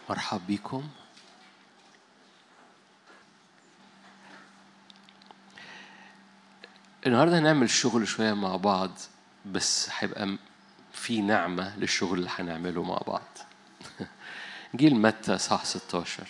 مرحب بيكم النهارده هنعمل شغل شوية مع بعض بس هيبقى م- في نعمة للشغل اللي هنعمله مع بعض جيل متى صح 16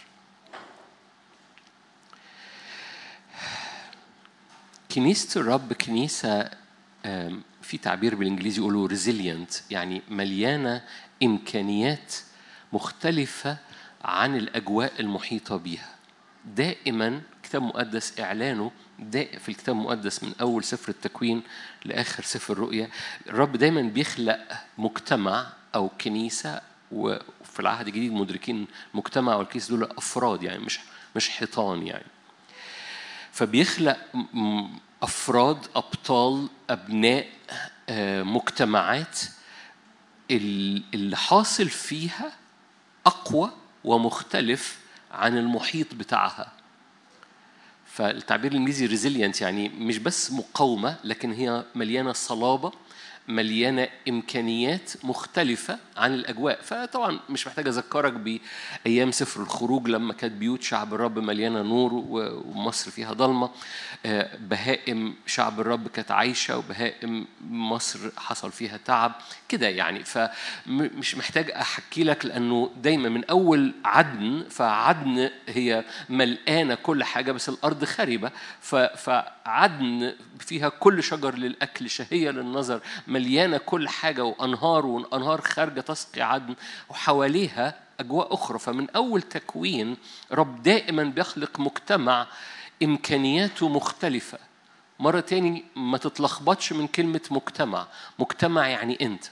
كنيسة الرب كنيسة آم، في تعبير بالإنجليزي يقولوا resilient يعني مليانة إمكانيات مختلفة عن الأجواء المحيطة بيها دائما كتاب مقدس إعلانه دا في الكتاب المقدس من أول سفر التكوين لآخر سفر الرؤيا الرب دايما بيخلق مجتمع أو كنيسة وفي العهد الجديد مدركين المجتمع والكنيسة دول أفراد يعني مش مش حيطان يعني فبيخلق م- م- أفراد أبطال أبناء آه، مجتمعات ال- اللي حاصل فيها أقوى ومختلف عن المحيط بتاعها فالتعبير الانجليزي ريزيلينت يعني مش بس مقاومه لكن هي مليانه صلابه مليانه امكانيات مختلفه عن الاجواء فطبعا مش محتاج اذكرك بايام سفر الخروج لما كانت بيوت شعب الرب مليانه نور و- ومصر فيها ضلمه آه، بهائم شعب الرب كانت عايشه وبهائم مصر حصل فيها تعب كده يعني فمش محتاج احكي لك لانه دايما من اول عدن فعدن هي ملقانه كل حاجه بس الارض خربه ف- فعدن فيها كل شجر للاكل شهيه للنظر مليانه كل حاجه وانهار وانهار خارجه تسقي عدن وحواليها اجواء اخرى فمن اول تكوين رب دائما بيخلق مجتمع امكانياته مختلفه مرة تاني ما تتلخبطش من كلمة مجتمع مجتمع يعني أنت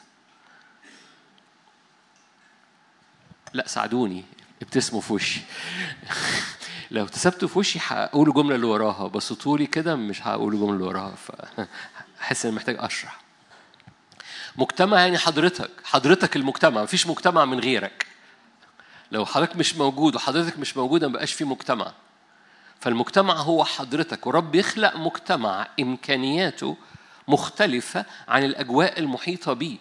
لا ساعدوني ابتسموا في وشي لو ابتسمتوا في وشي هقول الجملة اللي وراها بصيتوا لي كده مش هقول الجملة اللي وراها فحس إني محتاج أشرح مجتمع يعني حضرتك حضرتك المجتمع مفيش مجتمع من غيرك لو حضرتك مش موجود وحضرتك مش موجودة مبقاش في مجتمع فالمجتمع هو حضرتك ورب يخلق مجتمع إمكانياته مختلفة عن الأجواء المحيطة بيه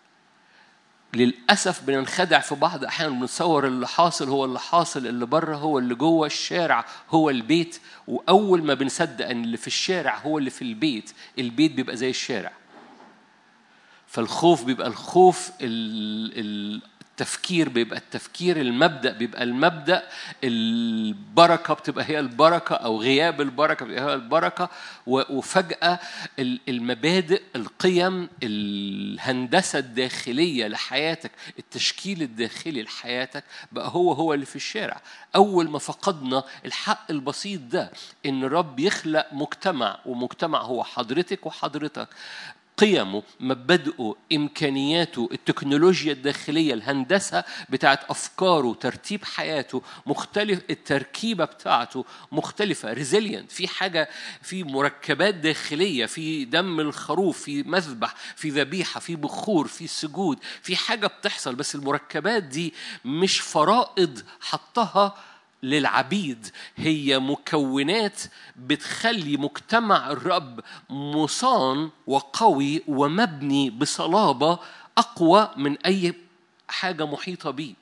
للأسف بننخدع في بعض أحيانا بنتصور اللي حاصل هو اللي حاصل اللي بره هو اللي جوه الشارع هو البيت وأول ما بنصدق أن اللي في الشارع هو اللي في البيت البيت بيبقى زي الشارع فالخوف بيبقى الخوف ال- ال- التفكير بيبقى التفكير المبدأ بيبقى المبدأ البركة بتبقى هي البركة أو غياب البركة بتبقى هي البركة و- وفجأة ال- المبادئ القيم الهندسة الداخلية لحياتك التشكيل الداخلي لحياتك بقى هو هو اللي في الشارع أول ما فقدنا الحق البسيط ده إن رب يخلق مجتمع ومجتمع هو حضرتك وحضرتك قيمه مبادئه امكانياته التكنولوجيا الداخليه الهندسه بتاعت افكاره ترتيب حياته مختلف التركيبه بتاعته مختلفه ريزيلينت في حاجه في مركبات داخليه في دم الخروف في مذبح في ذبيحه في بخور في سجود في حاجه بتحصل بس المركبات دي مش فرائض حطها للعبيد هي مكونات بتخلي مجتمع الرب مصان وقوي ومبني بصلابة أقوى من أي حاجة محيطة بيه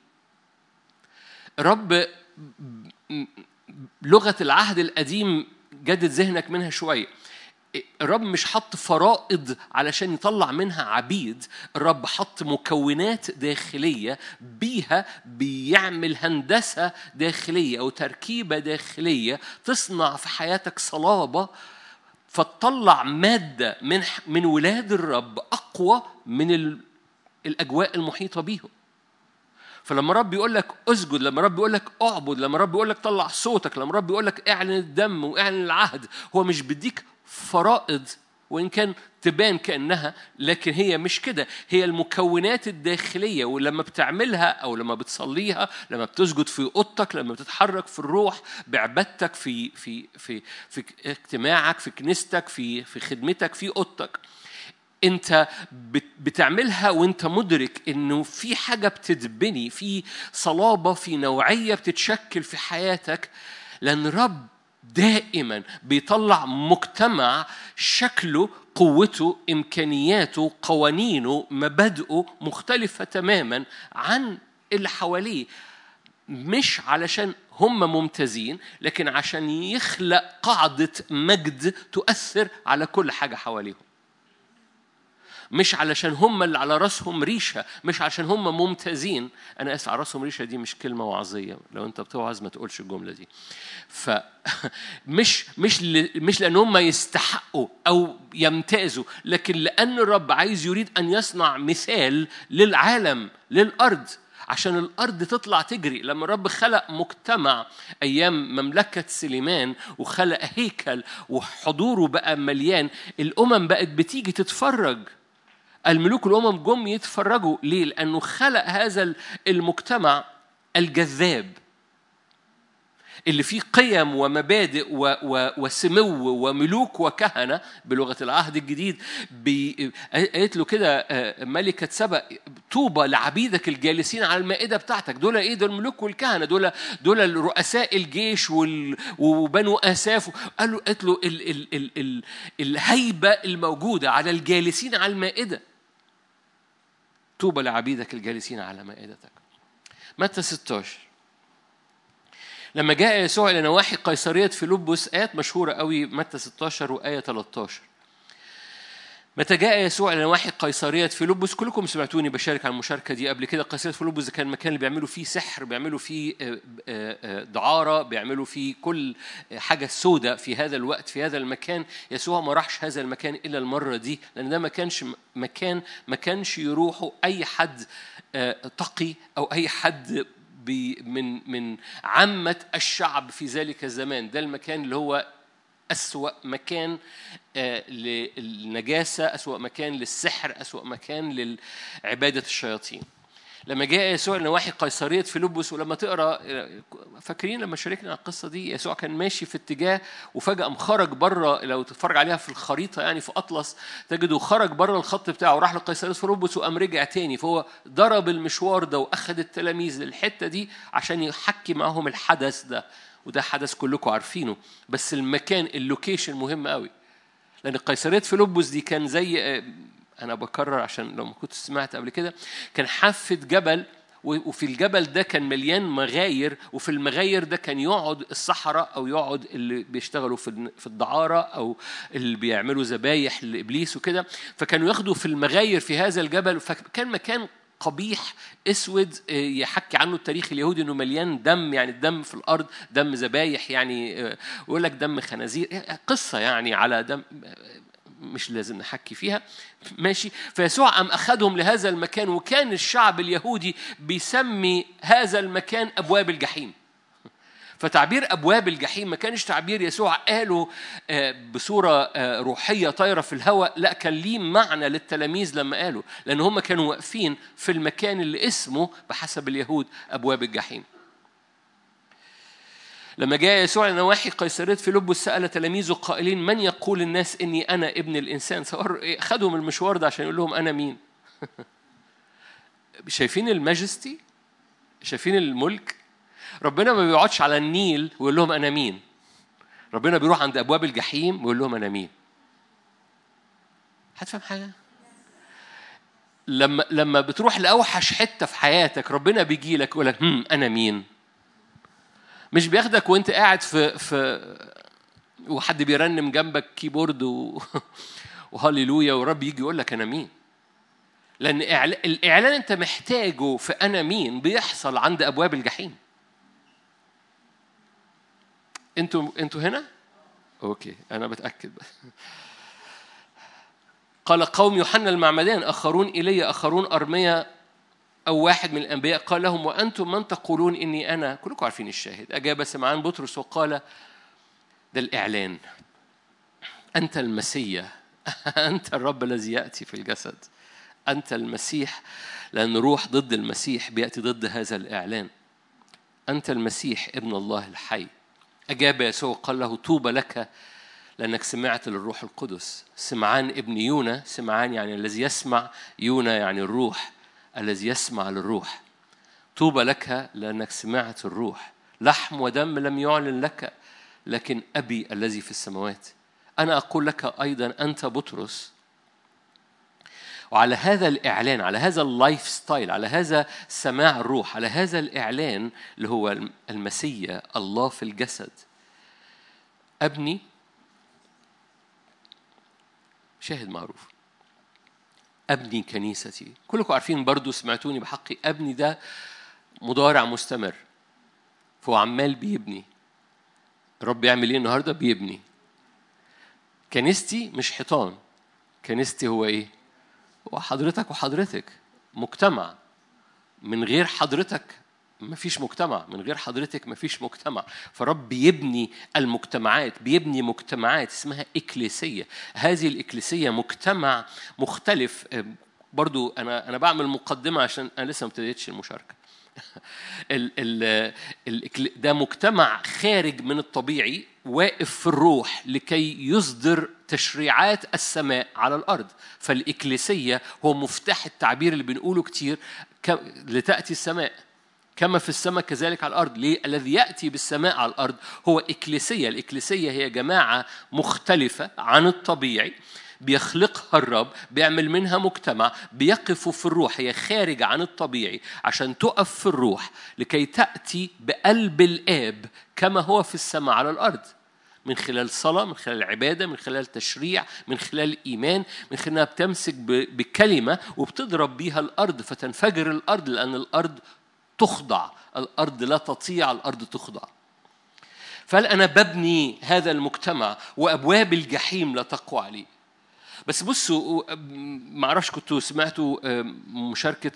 رب لغة العهد القديم جدد ذهنك منها شوية الرب مش حط فرائض علشان يطلع منها عبيد الرب حط مكونات داخلية بيها بيعمل هندسة داخلية أو تركيبة داخلية تصنع في حياتك صلابة فتطلع مادة من من ولاد الرب أقوى من ال- الأجواء المحيطة بيهم فلما رب يقول لك اسجد لما رب يقول لك اعبد لما رب يقول لك طلع صوتك لما رب يقول لك اعلن الدم واعلن العهد هو مش بيديك فرائض وان كان تبان كانها لكن هي مش كده هي المكونات الداخليه ولما بتعملها او لما بتصليها لما بتسجد في اوضتك لما بتتحرك في الروح بعبادتك في في في في اجتماعك في كنيستك في في خدمتك في اوضتك انت بت- بتعملها وانت مدرك انه في حاجه بتتبني في صلابه في نوعيه بتتشكل في حياتك لان رب دائما بيطلع مجتمع شكله قوته امكانياته قوانينه مبادئه مختلفه تماما عن اللي حواليه مش علشان هم ممتازين لكن عشان يخلق قاعدة مجد تؤثر على كل حاجة حواليهم مش علشان هم اللي على راسهم ريشه مش عشان هم ممتازين انا اسف على راسهم ريشه دي مش كلمه وعظيه لو انت بتوعظ ما تقولش الجمله دي ف مش مش ل... مش لان هم يستحقوا او يمتازوا لكن لان الرب عايز يريد ان يصنع مثال للعالم للارض عشان الارض تطلع تجري لما الرب خلق مجتمع ايام مملكه سليمان وخلق هيكل وحضوره بقى مليان الامم بقت بتيجي تتفرج الملوك الامم جم يتفرجوا ليه لانه خلق هذا المجتمع الجذاب اللي فيه قيم ومبادئ و و وسمو وملوك وكهنة بلغة العهد الجديد بي قالت له كده ملكة سبأ طوبى لعبيدك الجالسين على المائدة بتاعتك دول إيه دول الملوك والكهنة دول دول رؤساء الجيش وال وبنو آساف قالوا قالت له ال ال ال ال الهيبة الموجودة على الجالسين على المائدة طوبى لعبيدك الجالسين على مائدتك متى 16 لما جاء يسوع إلى نواحي قيصرية فيلبس آيات مشهورة قوي متى 16 وآية 13 متى جاء يسوع إلى نواحي قيصرية فيلبس كلكم سمعتوني بشارك عن المشاركة دي قبل كده قيصرية فيلبس كان المكان اللي بيعملوا فيه سحر بيعملوا فيه دعارة بيعملوا فيه كل حاجة سوداء في هذا الوقت في هذا المكان يسوع ما راحش هذا المكان إلا المرة دي لأن ده ما كانش مكان ما كانش يروحوا أي حد تقي أو أي حد من من عامة الشعب في ذلك الزمان ده المكان اللي هو أسوأ مكان للنجاسة أسوأ مكان للسحر أسوأ مكان لعبادة الشياطين لما جاء يسوع لنواحي قيصرية فيلبس ولما تقرا فاكرين لما شاركنا القصة دي يسوع كان ماشي في اتجاه وفجأة خرج بره لو تتفرج عليها في الخريطة يعني في أطلس تجده خرج بره الخط بتاعه وراح لقيصرية فيلبس وقام رجع تاني فهو ضرب المشوار ده وأخذ التلاميذ للحتة دي عشان يحكي معاهم الحدث ده وده حدث كلكم عارفينه بس المكان اللوكيشن مهم قوي لأن قيصرية فيلبس دي كان زي أنا بكرر عشان لو ما كنت سمعت قبل كده كان حافة جبل وفي الجبل ده كان مليان مغاير وفي المغاير ده كان يقعد الصحراء او يقعد اللي بيشتغلوا في في الدعاره او اللي بيعملوا ذبايح لابليس وكده فكانوا ياخدوا في المغاير في هذا الجبل فكان مكان قبيح اسود يحكي عنه التاريخ اليهودي انه مليان دم يعني الدم في الارض دم ذبايح يعني يقول لك دم خنازير قصه يعني على دم مش لازم نحكي فيها ماشي فيسوع قام أخذهم لهذا المكان وكان الشعب اليهودي بيسمي هذا المكان أبواب الجحيم فتعبير أبواب الجحيم ما كانش تعبير يسوع قاله بصورة روحية طايرة في الهواء لا كان ليه معنى للتلاميذ لما قالوا لأن هم كانوا واقفين في المكان اللي اسمه بحسب اليهود أبواب الجحيم لما جاء يسوع لنواحي قيصرية فيلبس سأل تلاميذه قائلين من يقول الناس إني أنا ابن الإنسان خدهم المشوار ده عشان يقول لهم أنا مين شايفين الماجستي شايفين الملك ربنا ما بيقعدش على النيل ويقول لهم أنا مين ربنا بيروح عند أبواب الجحيم ويقول لهم أنا مين هتفهم حاجة؟ لما لما بتروح لأوحش حتة في حياتك ربنا بيجي لك يقول لك هم أنا مين؟ مش بياخدك وانت قاعد في في وحد بيرنم جنبك كيبورد و... وهللويا ورب يجي يقول لك انا مين لان إعل... الاعلان انت محتاجه في انا مين بيحصل عند ابواب الجحيم انتوا انتوا هنا اوكي انا بتاكد بس قال قوم يوحنا المعمدان اخرون الي اخرون ارميا أو واحد من الأنبياء قال لهم وأنتم من تقولون إني أنا كلكم عارفين الشاهد أجاب سمعان بطرس وقال ده الإعلان أنت المسيح أنت الرب الذي يأتي في الجسد أنت المسيح لأن روح ضد المسيح بيأتي ضد هذا الإعلان أنت المسيح ابن الله الحي أجاب يسوع قال له طوبى لك لأنك سمعت للروح القدس سمعان ابن يونا سمعان يعني الذي يسمع يونا يعني الروح الذي يسمع للروح طوبى لك لأنك سمعت الروح لحم ودم لم يعلن لك لكن أبي الذي في السماوات أنا أقول لك أيضا أنت بطرس وعلى هذا الإعلان على هذا اللايف ستايل على هذا سماع الروح على هذا الإعلان اللي هو المسيا الله في الجسد أبني شاهد معروف أبني كنيستي كلكم عارفين برضو سمعتوني بحقي أبني ده مضارع مستمر فهو عمال بيبني الرب يعمل ايه النهارده بيبني كنيستي مش حيطان كنيستي هو ايه هو حضرتك وحضرتك مجتمع من غير حضرتك مفيش مجتمع من غير حضرتك مفيش مجتمع فرب بيبني المجتمعات بيبني مجتمعات اسمها إكليسية هذه الإكليسية مجتمع مختلف برضو أنا أنا بعمل مقدمة عشان أنا لسه ما ابتديتش المشاركة ال ال ال ده مجتمع خارج من الطبيعي واقف في الروح لكي يصدر تشريعات السماء على الارض فالاكليسيه هو مفتاح التعبير اللي بنقوله كتير لتاتي السماء كما في السماء كذلك على الارض ليه الذي ياتي بالسماء على الارض هو اكليسيه الاكليسيه هي جماعه مختلفه عن الطبيعي بيخلقها الرب بيعمل منها مجتمع بيقفوا في الروح هي خارجة عن الطبيعي عشان تقف في الروح لكي تأتي بقلب الآب كما هو في السماء على الأرض من خلال صلاة من خلال عبادة من خلال تشريع من خلال إيمان من خلال إنها بتمسك بكلمة وبتضرب بيها الأرض فتنفجر الأرض لأن الأرض تخضع الأرض لا تطيع الأرض تخضع فهل أنا ببني هذا المجتمع وأبواب الجحيم لا تقوى عليه بس بصوا ما اعرفش كنتوا سمعتوا مشاركه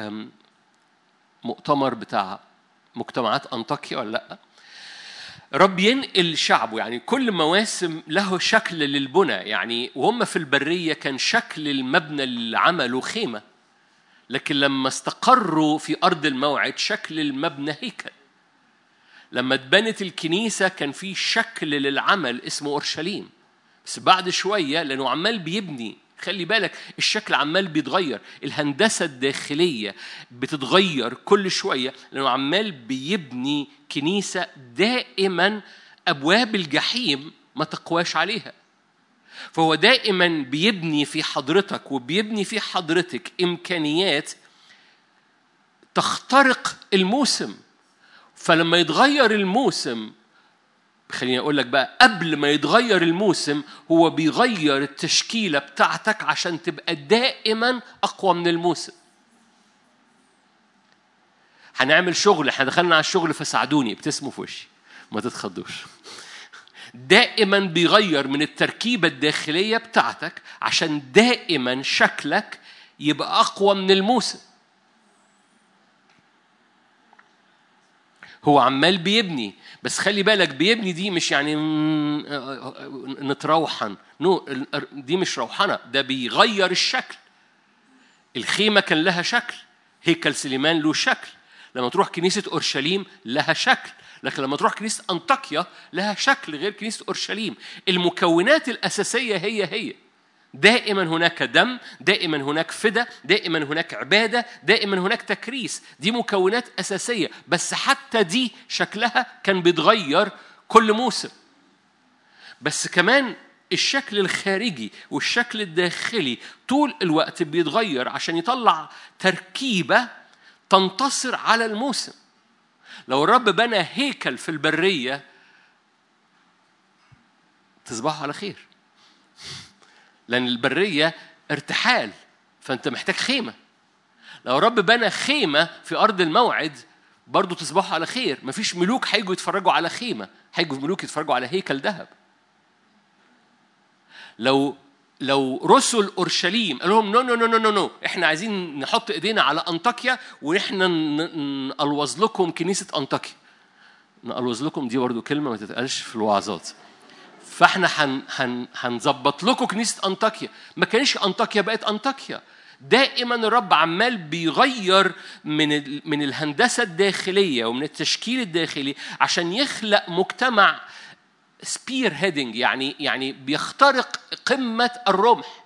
مؤتمر بتاع مجتمعات انطاكيا ولا لا رب ينقل شعبه يعني كل مواسم له شكل للبنى يعني وهم في البريه كان شكل المبنى اللي عملوا خيمه لكن لما استقروا في ارض الموعد شكل المبنى هيكل لما اتبنت الكنيسه كان في شكل للعمل اسمه اورشليم بس بعد شوية لأنه عمال بيبني خلي بالك الشكل عمال بيتغير الهندسة الداخلية بتتغير كل شوية لأنه عمال بيبني كنيسة دائما أبواب الجحيم ما تقواش عليها فهو دائما بيبني في حضرتك وبيبني في حضرتك إمكانيات تخترق الموسم فلما يتغير الموسم خليني اقول لك بقى قبل ما يتغير الموسم هو بيغير التشكيله بتاعتك عشان تبقى دائما اقوى من الموسم هنعمل شغل احنا دخلنا على الشغل فساعدوني ابتسموا في وشي ما تتخضوش دائما بيغير من التركيبه الداخليه بتاعتك عشان دائما شكلك يبقى اقوى من الموسم هو عمال بيبني بس خلي بالك بيبني دي مش يعني نتروحن نو دي مش روحنة ده بيغير الشكل الخيمة كان لها شكل هيكل سليمان له شكل لما تروح كنيسة أورشليم لها شكل لكن لما تروح كنيسة أنطاكيا لها شكل غير كنيسة أورشليم المكونات الأساسية هي هي دائما هناك دم دائما هناك فدا دائما هناك عبادة دائما هناك تكريس دي مكونات أساسية بس حتى دي شكلها كان بيتغير كل موسم بس كمان الشكل الخارجي والشكل الداخلي طول الوقت بيتغير عشان يطلع تركيبة تنتصر على الموسم لو الرب بنى هيكل في البرية تصبحوا على خير لأن البرية ارتحال فأنت محتاج خيمة لو رب بنى خيمة في أرض الموعد برضه تصبحوا على خير مفيش ملوك هيجوا يتفرجوا على خيمة هيجوا ملوك يتفرجوا على هيكل ذهب لو لو رسل اورشليم قال لهم نو نو نو نو نو احنا عايزين نحط ايدينا على انطاكيا واحنا نقلوظ لكم كنيسه انطاكيا نقلوظ لكم دي برضه كلمه ما تتقالش في الوعظات فاحنا هن هن هنظبط لكم كنيسه انطاكيا ما كانش انطاكيا بقت انطاكيا دائما الرب عمال بيغير من من الهندسه الداخليه ومن التشكيل الداخلي عشان يخلق مجتمع سبير هيدنج يعني يعني بيخترق قمه الرمح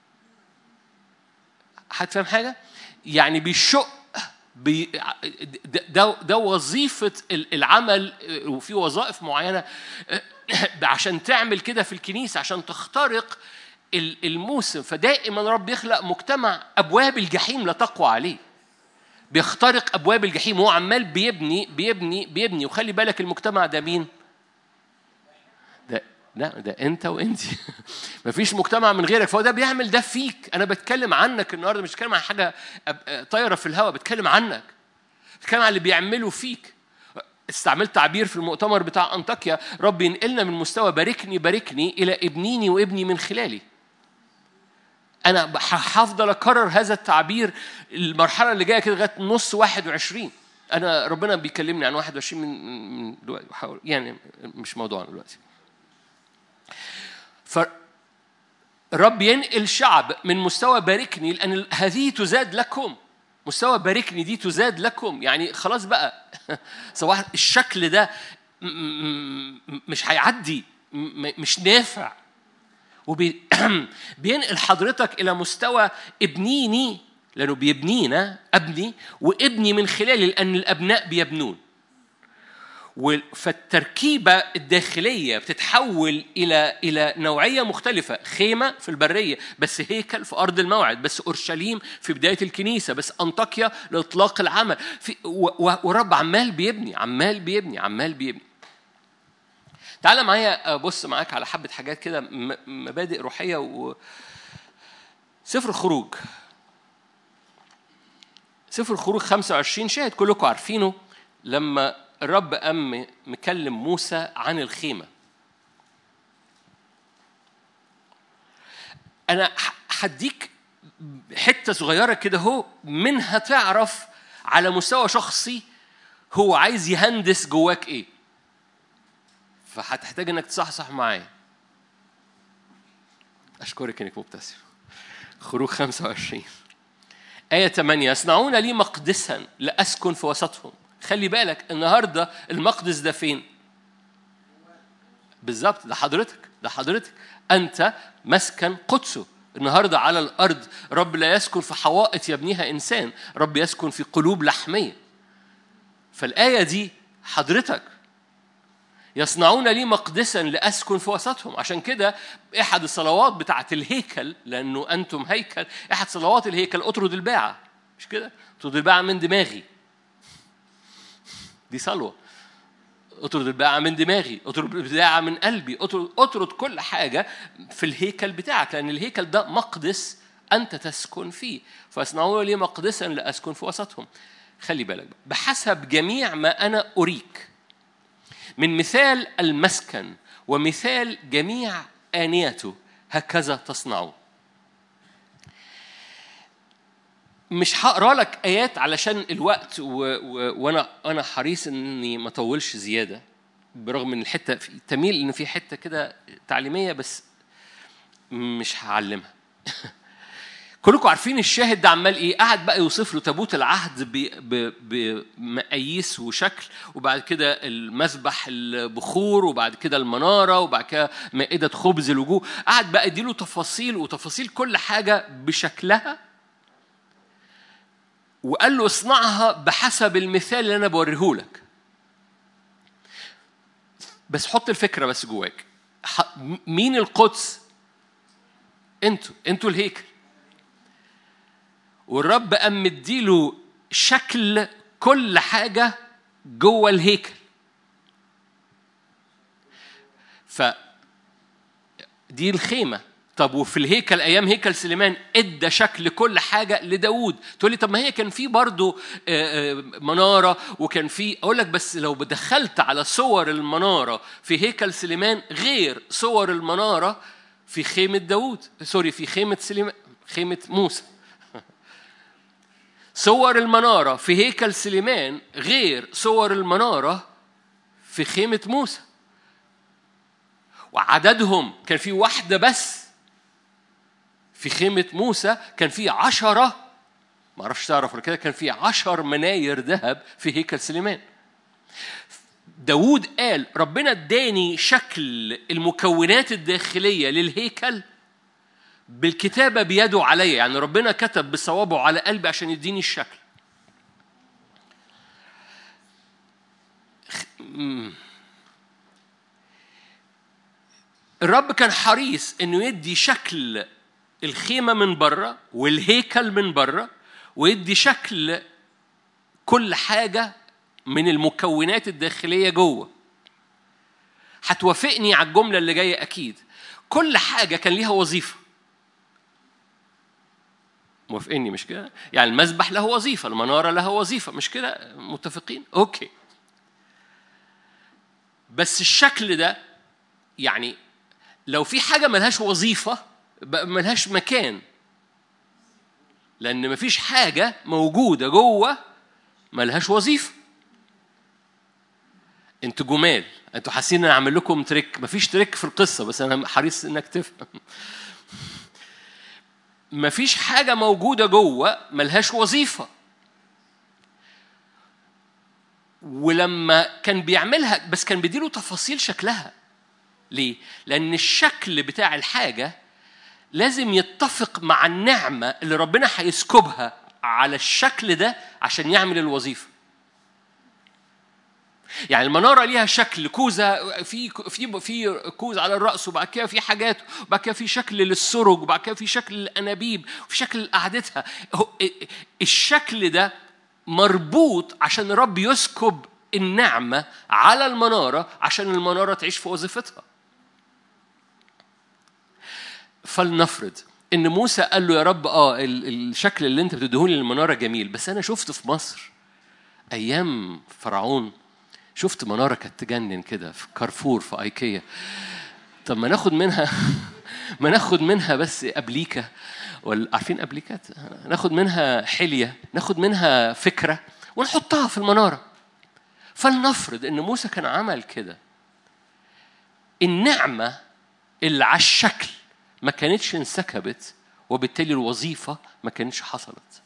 هتفهم حاجه يعني بيشق بي ده ده وظيفه العمل وفي وظائف معينه عشان تعمل كده في الكنيسة عشان تخترق ال- الموسم فدائما رب يخلق مجتمع ابواب الجحيم لا تقوى عليه بيخترق ابواب الجحيم هو عمال بيبني بيبني بيبني وخلي بالك المجتمع ده مين ده لا ده انت وانت مفيش مجتمع من غيرك فهو ده بيعمل ده فيك انا بتكلم عنك النهارده مش بتكلم عن حاجه أب- طايره في الهواء بتكلم عنك بتكلم عن اللي بيعمله فيك استعملت تعبير في المؤتمر بتاع انطاكيا رب ينقلنا من مستوى باركني باركني الى ابنيني وابني من خلالي انا ح- هفضل اكرر هذا التعبير المرحله اللي جايه كده لغايه نص 21 انا ربنا بيكلمني عن 21 من من دلوقتي بحاول يعني مش موضوعنا دلوقتي فالرب ينقل شعب من مستوى باركني لان هذه تزاد لكم مستوى باركني دي تزاد لكم يعني خلاص بقى صباح الشكل ده م- م- م- مش هيعدي م- مش نافع وبينقل حضرتك الى مستوى ابنيني لانه بيبنينا ابني وابني من خلالي لان الابناء بيبنون و- فالتركيبه الداخليه بتتحول الى الى نوعيه مختلفه خيمه في البريه بس هيكل في ارض الموعد بس اورشليم في بدايه الكنيسه بس انطاكيا لاطلاق العمل في و- و- ورب عمال بيبني عمال بيبني عمال بيبني تعالى معايا ابص معاك على حبه حاجات كده م- مبادئ روحيه و سفر الخروج سفر الخروج 25 شاهد كلكم عارفينه لما الرب قام مكلم موسى عن الخيمه انا ح- هديك حته صغيره كده اهو منها تعرف على مستوى شخصي هو عايز يهندس جواك ايه فهتحتاج انك تصحصح معايا اشكرك انك مبتسم خروج 25 آية 8 يصنعون لي مقدسا لأسكن في وسطهم خلي بالك النهارده المقدس ده فين؟ بالظبط ده حضرتك ده حضرتك أنت مسكن قدسه النهارده على الأرض رب لا يسكن في حوائط يبنيها إنسان رب يسكن في قلوب لحمية فالآية دي حضرتك يصنعون لي مقدسا لأسكن في وسطهم عشان كده أحد الصلوات بتاعة الهيكل لأنه أنتم هيكل أحد صلوات الهيكل أطرد الباعة مش كده أطرد الباعة من دماغي دي صلوة اطرد الباعة من دماغي اطرد الباعة من قلبي اطرد, اطرد كل حاجة في الهيكل بتاعك لأن الهيكل ده مقدس أنت تسكن فيه فاصنعوا لي مقدسا لأسكن في وسطهم خلي بالك بقى. بحسب جميع ما أنا أريك من مثال المسكن ومثال جميع آنيته هكذا تصنعون مش هقرا لك ايات علشان الوقت و... و... وانا انا حريص اني ما اطولش زياده برغم ان الحته في... تميل ان في حته كده تعليميه بس مش هعلمها كلكم عارفين الشاهد ده عمال ايه قعد بقى يوصف له تابوت العهد ب- ب- بمقاييس وشكل وبعد كده المذبح البخور وبعد كده المناره وبعد كده مائده خبز الوجوه قعد بقى يديله تفاصيل وتفاصيل كل حاجه بشكلها وقال له اصنعها بحسب المثال اللي انا بوريه لك بس حط الفكره بس جواك ح- مين القدس انتوا انتوا الهيكل والرب قام مديله شكل كل حاجه جوه الهيكل ف دي الخيمه طب وفي الهيكل ايام هيكل سليمان ادى شكل كل حاجه لداوود تقول لي طب ما هي كان في برضه آه، آه، مناره وكان في اقول لك بس لو دخلت على صور المناره في هيكل سليمان غير صور المناره في خيمه داوود سوري في خيمه سليمان خيمه موسى صور المناره في هيكل سليمان غير صور المناره في خيمه موسى وعددهم كان في واحده بس في خيمة موسى كان في عشرة ما اعرفش تعرف ولا كده كان في عشر مناير ذهب في هيكل سليمان داوود قال ربنا اداني شكل المكونات الداخلية للهيكل بالكتابة بيده عليا يعني ربنا كتب بصوابعه على قلبي عشان يديني الشكل الرب كان حريص انه يدي شكل الخيمه من بره والهيكل من بره ويدي شكل كل حاجه من المكونات الداخليه جوه هتوافقني على الجمله اللي جايه اكيد كل حاجه كان ليها وظيفه موافقيني مش كده؟ يعني المذبح له وظيفة، المنارة لها وظيفة، مش كده؟ متفقين؟ أوكي. بس الشكل ده يعني لو في حاجة ملهاش وظيفة بقى ملهاش مكان. لأن مفيش حاجة موجودة جوه ملهاش وظيفة. انتوا جمال، انتوا حاسين ان انا اعمل لكم تريك، مفيش تريك في القصة بس انا حريص انك تفهم. مفيش حاجة موجودة جوه ملهاش وظيفة ولما كان بيعملها بس كان بيديله تفاصيل شكلها ليه؟ لأن الشكل بتاع الحاجة لازم يتفق مع النعمة اللي ربنا هيسكبها على الشكل ده عشان يعمل الوظيفة يعني المناره ليها شكل كوزه في في في كوز على الراس وبعد كده في حاجات وبعد كده في شكل للسرج وبعد كده في شكل الانابيب وفي شكل قعدتها الشكل ده مربوط عشان الرب يسكب النعمه على المناره عشان المناره تعيش في وظيفتها فلنفرض ان موسى قال له يا رب اه الشكل اللي انت بتديهولي للمناره جميل بس انا شفت في مصر ايام فرعون شفت منارة كانت تجنن كده في كارفور في ايكيا طب ما ناخد منها ما ناخد منها بس ابليكا ولا عارفين ابليكات ناخد منها حلية ناخد منها فكرة ونحطها في المنارة فلنفرض ان موسى كان عمل كده النعمة اللي على الشكل ما كانتش انسكبت وبالتالي الوظيفة ما كانتش حصلت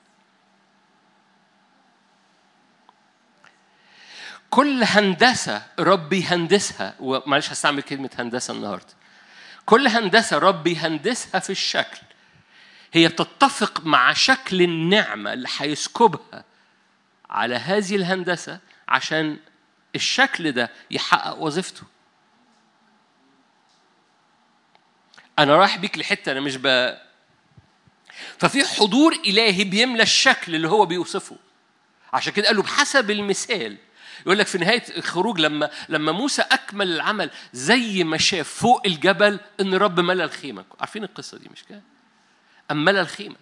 كل هندسة ربي يهندسها ومعلش هستعمل كلمة هندسة النهاردة كل هندسة ربي يهندسها في الشكل هي تتفق مع شكل النعمة اللي هيسكبها على هذه الهندسة عشان الشكل ده يحقق وظيفته أنا رايح بيك لحتة أنا مش ب ففي حضور إلهي بيملى الشكل اللي هو بيوصفه عشان كده قال له بحسب المثال يقول لك في نهايه الخروج لما لما موسى اكمل العمل زي ما شاف فوق الجبل ان رب ملى الخيمه عارفين القصه دي مش كده ام ملى الخيمه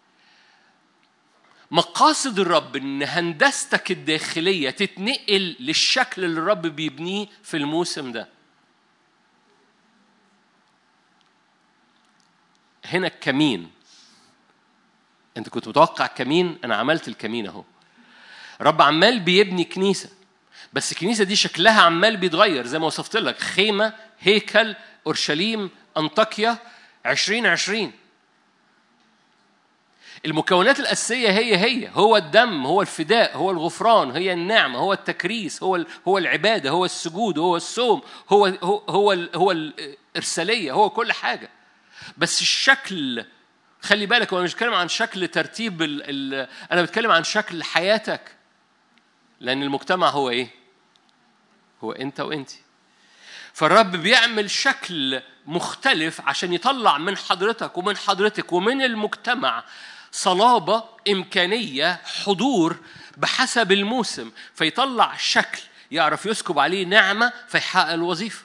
مقاصد الرب ان هندستك الداخليه تتنقل للشكل اللي الرب بيبنيه في الموسم ده هنا الكمين انت كنت متوقع كمين انا عملت الكمين اهو رب عمال بيبني كنيسه بس الكنيسه دي شكلها عمال بيتغير زي ما وصفت لك خيمه هيكل اورشليم انطاكيا 2020 المكونات الأساسية هي هي هو الدم هو الفداء هو الغفران هي النعمة هو التكريس هو هو العبادة هو السجود هو الصوم هو هو هو, هو الإرسالية هو كل حاجة بس الشكل خلي بالك أنا مش بتكلم عن شكل ترتيب ال ال أنا بتكلم عن شكل حياتك لأن المجتمع هو إيه؟ هو أنت وأنت فالرب بيعمل شكل مختلف عشان يطلع من حضرتك ومن حضرتك ومن المجتمع صلابة إمكانية حضور بحسب الموسم فيطلع شكل يعرف يسكب عليه نعمة فيحقق الوظيفة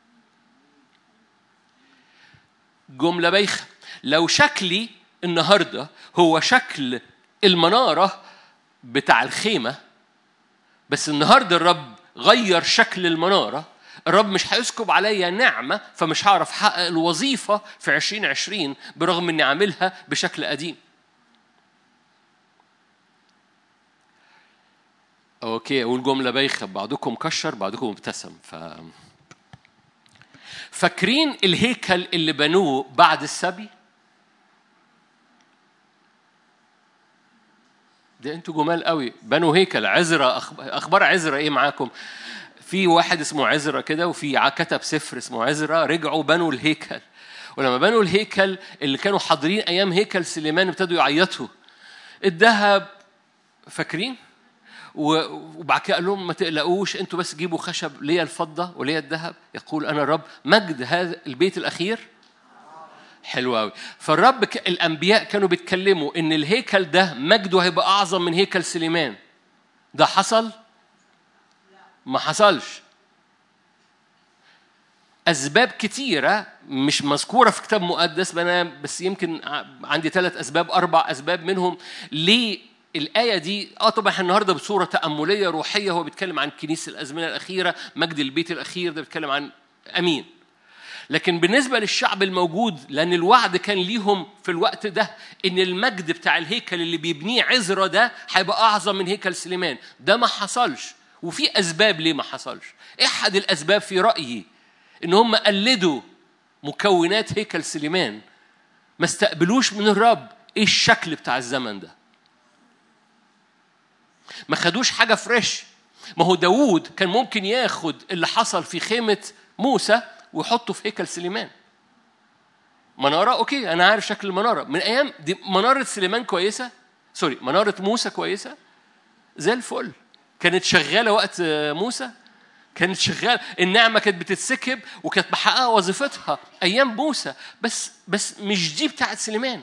جملة بايخة لو شكلي النهاردة هو شكل المنارة بتاع الخيمة بس النهاردة الرب غير شكل المنارة الرب مش هيسكب عليا نعمة فمش هعرف أحقق الوظيفة في 2020 برغم إني عاملها بشكل قديم. أوكي أقول جملة بايخة بعضكم كشر بعضكم ابتسم ف فاكرين الهيكل اللي بنوه بعد السبي؟ ده انتوا جمال قوي بنوا هيكل عزرة اخبار عزرة ايه معاكم في واحد اسمه عزرة كده وفي كتب سفر اسمه عزرة رجعوا بنوا الهيكل ولما بنوا الهيكل اللي كانوا حاضرين ايام هيكل سليمان ابتدوا يعيطوا الذهب فاكرين وبعد كده قال لهم ما تقلقوش انتوا بس جيبوا خشب ليا الفضه وليا الذهب يقول انا الرب مجد هذا البيت الاخير حلو قوي فالرب ك... الانبياء كانوا بيتكلموا ان الهيكل ده مجده هيبقى اعظم من هيكل سليمان ده حصل ما حصلش أسباب كتيرة مش مذكورة في كتاب مقدس أنا بس يمكن عندي ثلاث أسباب أربع أسباب منهم ليه الآية دي اه طبعا احنا النهارده بصورة تأملية روحية هو بيتكلم عن كنيسة الأزمنة الأخيرة مجد البيت الأخير ده بيتكلم عن أمين لكن بالنسبة للشعب الموجود لأن الوعد كان ليهم في الوقت ده إن المجد بتاع الهيكل اللي بيبنيه عزرا ده هيبقى أعظم من هيكل سليمان ده ما حصلش وفي أسباب ليه ما حصلش أحد الأسباب في رأيي إن هم قلدوا مكونات هيكل سليمان ما استقبلوش من الرب إيه الشكل بتاع الزمن ده ما خدوش حاجة فريش ما هو داوود كان ممكن ياخد اللي حصل في خيمة موسى ويحطه في هيكل سليمان منارة أوكي أنا عارف شكل المنارة من أيام دي منارة سليمان كويسة سوري منارة موسى كويسة زي الفل كانت شغالة وقت موسى كانت شغالة النعمة كانت بتتسكب وكانت محققة وظيفتها أيام موسى بس بس مش دي بتاعت سليمان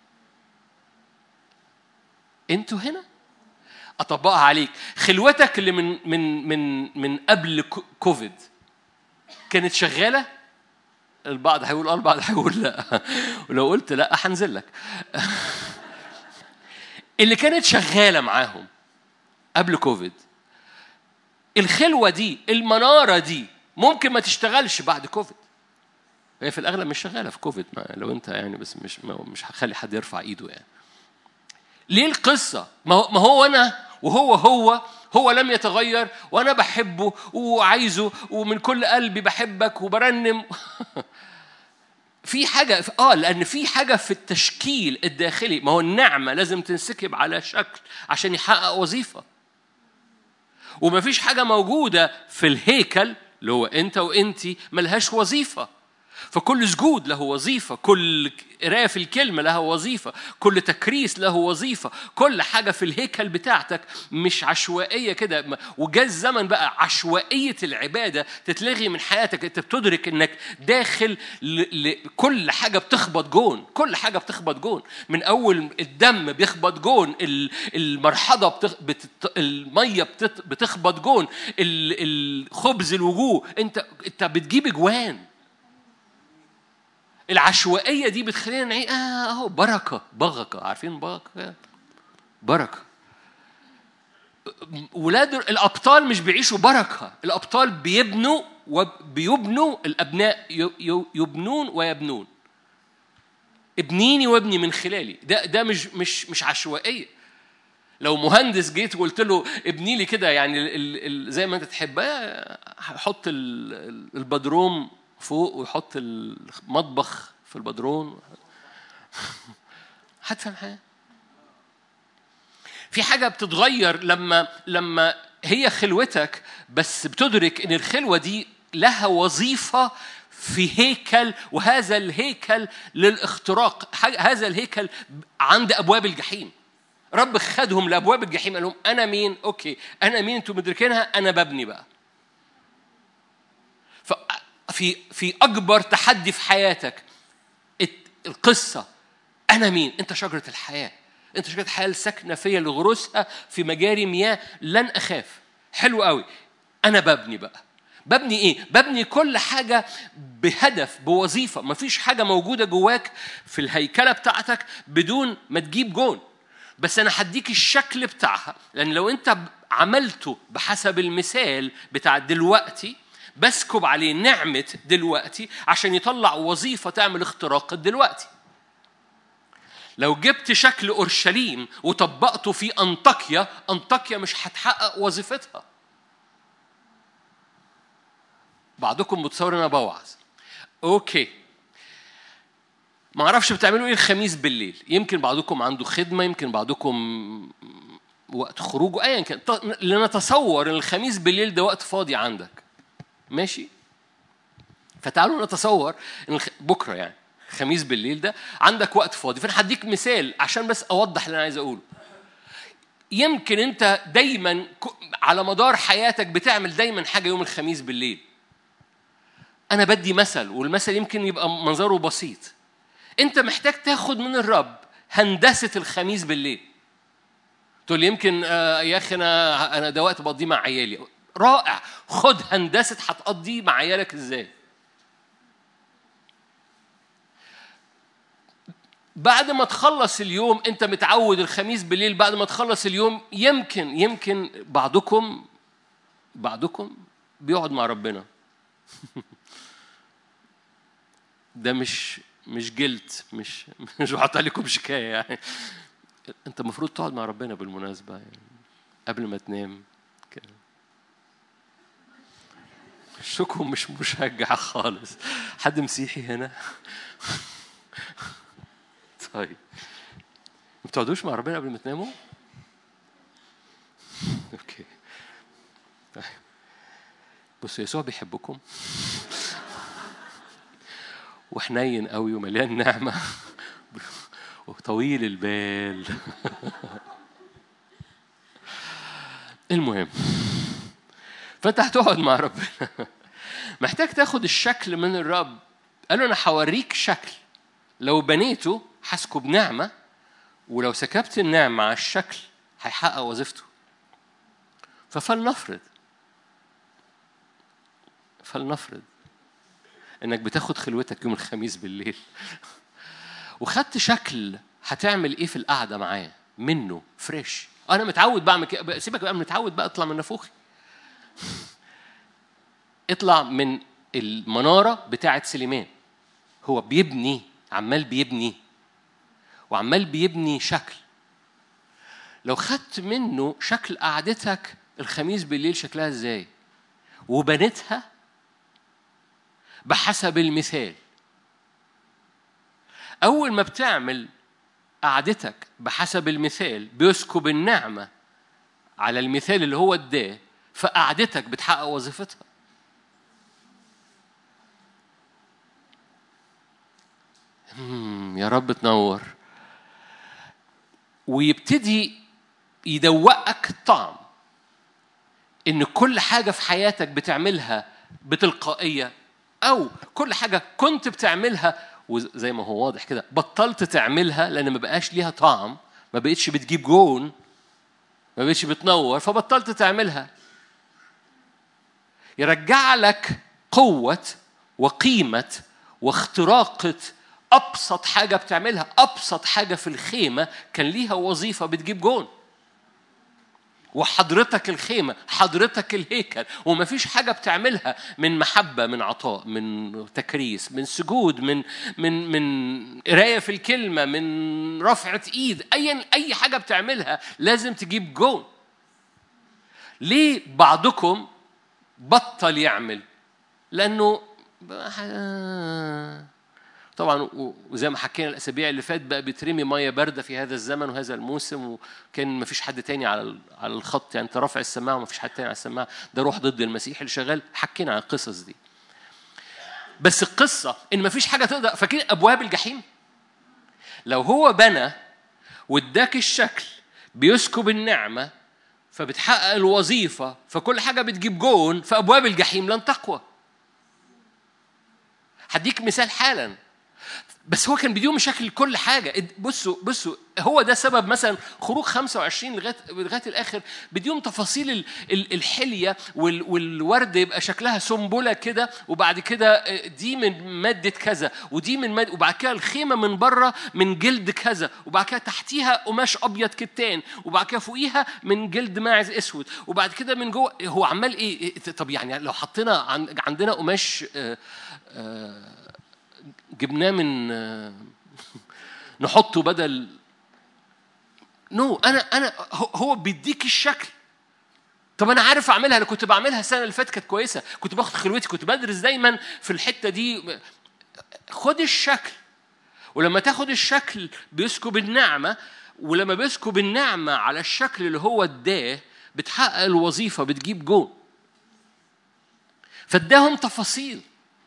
انتوا هنا اطبقها عليك خلوتك اللي من من من من قبل كوفيد كانت شغاله البعض هيقول اه البعض هيقول لا ولو قلت لا هنزل لك اللي كانت شغاله معاهم قبل كوفيد الخلوه دي المناره دي ممكن ما تشتغلش بعد كوفيد هي في الاغلب مش شغاله في كوفيد ما لو انت يعني بس مش مش هخلي حد يرفع ايده يعني ليه القصه ما هو, ما هو انا وهو هو هو لم يتغير وانا بحبه وعايزه ومن كل قلبي بحبك وبرنم في حاجة اه لأن في حاجة في التشكيل الداخلي ما هو النعمة لازم تنسكب على شكل عشان يحقق وظيفة وما فيش حاجة موجودة في الهيكل اللي هو أنت وأنتي ملهاش وظيفة فكل سجود له وظيفة كل قراية في الكلمة لها وظيفة كل تكريس له وظيفة كل حاجة في الهيكل بتاعتك مش عشوائية كده وجاء الزمن بقى عشوائية العبادة تتلغي من حياتك انت بتدرك انك داخل لكل حاجة بتخبط جون كل حاجة بتخبط جون من أول الدم بيخبط جون المرحضة بتخ... بت... المية بتت... بتخبط جون الخبز الوجوه انت انت بتجيب جوان العشوائيه دي بتخلينا نعيش اه اهو بركه بغكه عارفين بغكه بركه ولاد الابطال مش بيعيشوا بركه الابطال بيبنوا وبيبنوا الابناء يبنون ويبنون ابنيني وابني من خلالي ده ده مش مش مش عشوائيه لو مهندس جيت وقلت له ابني لي كده يعني ال ال زي ما انت تحبها حط البدروم فوق ويحط المطبخ في البدرون هتفهم حاجه في حاجه بتتغير لما لما هي خلوتك بس بتدرك ان الخلوه دي لها وظيفه في هيكل وهذا الهيكل للاختراق هذا الهيكل عند ابواب الجحيم رب خدهم لابواب الجحيم قال لهم انا مين اوكي انا مين انتوا مدركينها انا ببني بقى في في اكبر تحدي في حياتك القصه انا مين انت شجره الحياه انت شجره الحياه الساكنه فيا لغرسها في مجاري مياه لن اخاف حلو قوي انا ببني بقى ببني ايه ببني كل حاجه بهدف بوظيفه مفيش حاجه موجوده جواك في الهيكله بتاعتك بدون ما تجيب جون بس انا هديك الشكل بتاعها لان لو انت عملته بحسب المثال بتاع دلوقتي بسكب عليه نعمة دلوقتي عشان يطلع وظيفة تعمل اختراق دلوقتي لو جبت شكل أورشليم وطبقته في أنطاكيا أنطاكيا مش هتحقق وظيفتها بعضكم متصور أنا بوعظ أوكي ما اعرفش بتعملوا ايه الخميس بالليل يمكن بعضكم عنده خدمه يمكن بعضكم وقت خروجه ايا كان لنتصور ان الخميس بالليل ده وقت فاضي عندك ماشي فتعالوا نتصور ان بكره يعني خميس بالليل ده عندك وقت فاضي فانا هديك مثال عشان بس اوضح اللي انا عايز اقوله يمكن انت دايما على مدار حياتك بتعمل دايما حاجه يوم الخميس بالليل انا بدي مثل والمثل يمكن يبقى منظره بسيط انت محتاج تاخد من الرب هندسه الخميس بالليل تقول لي يمكن آه، يا اخي انا انا ده وقت بقضيه مع عيالي رائع خد هندسه هتقضيه مع عيالك ازاي بعد ما تخلص اليوم انت متعود الخميس بالليل بعد ما تخلص اليوم يمكن يمكن بعضكم بعضكم بيقعد مع ربنا ده مش مش جلد مش مش بحط عليكم شكايه يعني انت المفروض تقعد مع ربنا بالمناسبه يعني قبل ما تنام كده شكو مش مشجع خالص حد مسيحي هنا طيب ما بتقعدوش مع ربنا قبل ما تناموا اوكي طيب بصوا يسوع بيحبكم وحنين قوي ومليان نعمه وطويل البال المهم فانت هتقعد مع ربنا محتاج تاخد الشكل من الرب قال له انا هوريك شكل لو بنيته هسكب نعمه ولو سكبت النعمه على الشكل هيحقق وظيفته ففلنفرض فلنفرض انك بتاخد خلوتك يوم الخميس بالليل وخدت شكل هتعمل ايه في القعده معاه منه فريش انا متعود بعمل كده سيبك بقى متعود بقى اطلع من نافوخي اطلع من المناره بتاعه سليمان هو بيبني عمال بيبني وعمال بيبني شكل لو خدت منه شكل قعدتك الخميس بالليل شكلها ازاي وبنيتها بحسب المثال أول ما بتعمل قعدتك بحسب المثال بيسكب النعمة على المثال اللي هو اداه فقعدتك بتحقق وظيفتها يا رب تنور ويبتدي يدوقك الطعم ان كل حاجه في حياتك بتعملها بتلقائيه او كل حاجه كنت بتعملها وزي ما هو واضح كده بطلت تعملها لان ما بقاش ليها طعم ما بقتش بتجيب جون ما بقتش بتنور فبطلت تعملها يرجع لك قوة وقيمة واختراقة أبسط حاجة بتعملها أبسط حاجة في الخيمة كان ليها وظيفة بتجيب جون وحضرتك الخيمة حضرتك الهيكل ومفيش حاجة بتعملها من محبة من عطاء من تكريس من سجود من من من قراية في الكلمة من رفعة إيد أي أي حاجة بتعملها لازم تجيب جون ليه بعضكم بطل يعمل لأنه طبعا وزي ما حكينا الاسابيع اللي فات بقى بيترمي ميه بارده في هذا الزمن وهذا الموسم وكان ما فيش حد تاني على على الخط يعني انت رافع السماعه وما فيش حد تاني على السماعه ده روح ضد المسيح اللي شغال حكينا عن القصص دي بس القصه ان ما فيش حاجه تقدر فاكرين ابواب الجحيم لو هو بنى واداك الشكل بيسكب النعمه فبتحقق الوظيفه فكل حاجه بتجيب جون فابواب الجحيم لن تقوى هديك مثال حالا بس هو كان بيديهم مشاكل كل حاجه بصوا بصوا هو ده سبب مثلا خروج 25 لغايه لغايه الاخر بيديهم تفاصيل الحليه والورد يبقى شكلها سنبله كده وبعد كده آه، دي من ماده كذا ودي من مادة وبعد كده الخيمه من بره من جلد كذا وبعد كده تحتيها قماش ابيض كتان وبعد كده فوقيها من جلد ماعز اسود وبعد كده من جوه هو عمال ايه, إيه، طب يعني لو حطينا عندنا قماش آه آه جبناه من نحطه بدل نو no, انا انا هو بيديك الشكل طب انا عارف اعملها انا كنت بعملها السنه اللي فاتت كانت كويسه كنت باخد خلوتي كنت بدرس دايما في الحته دي خد الشكل ولما تاخد الشكل بيسكب النعمه ولما بيسكب النعمه على الشكل اللي هو اداه بتحقق الوظيفه بتجيب جون فاداهم تفاصيل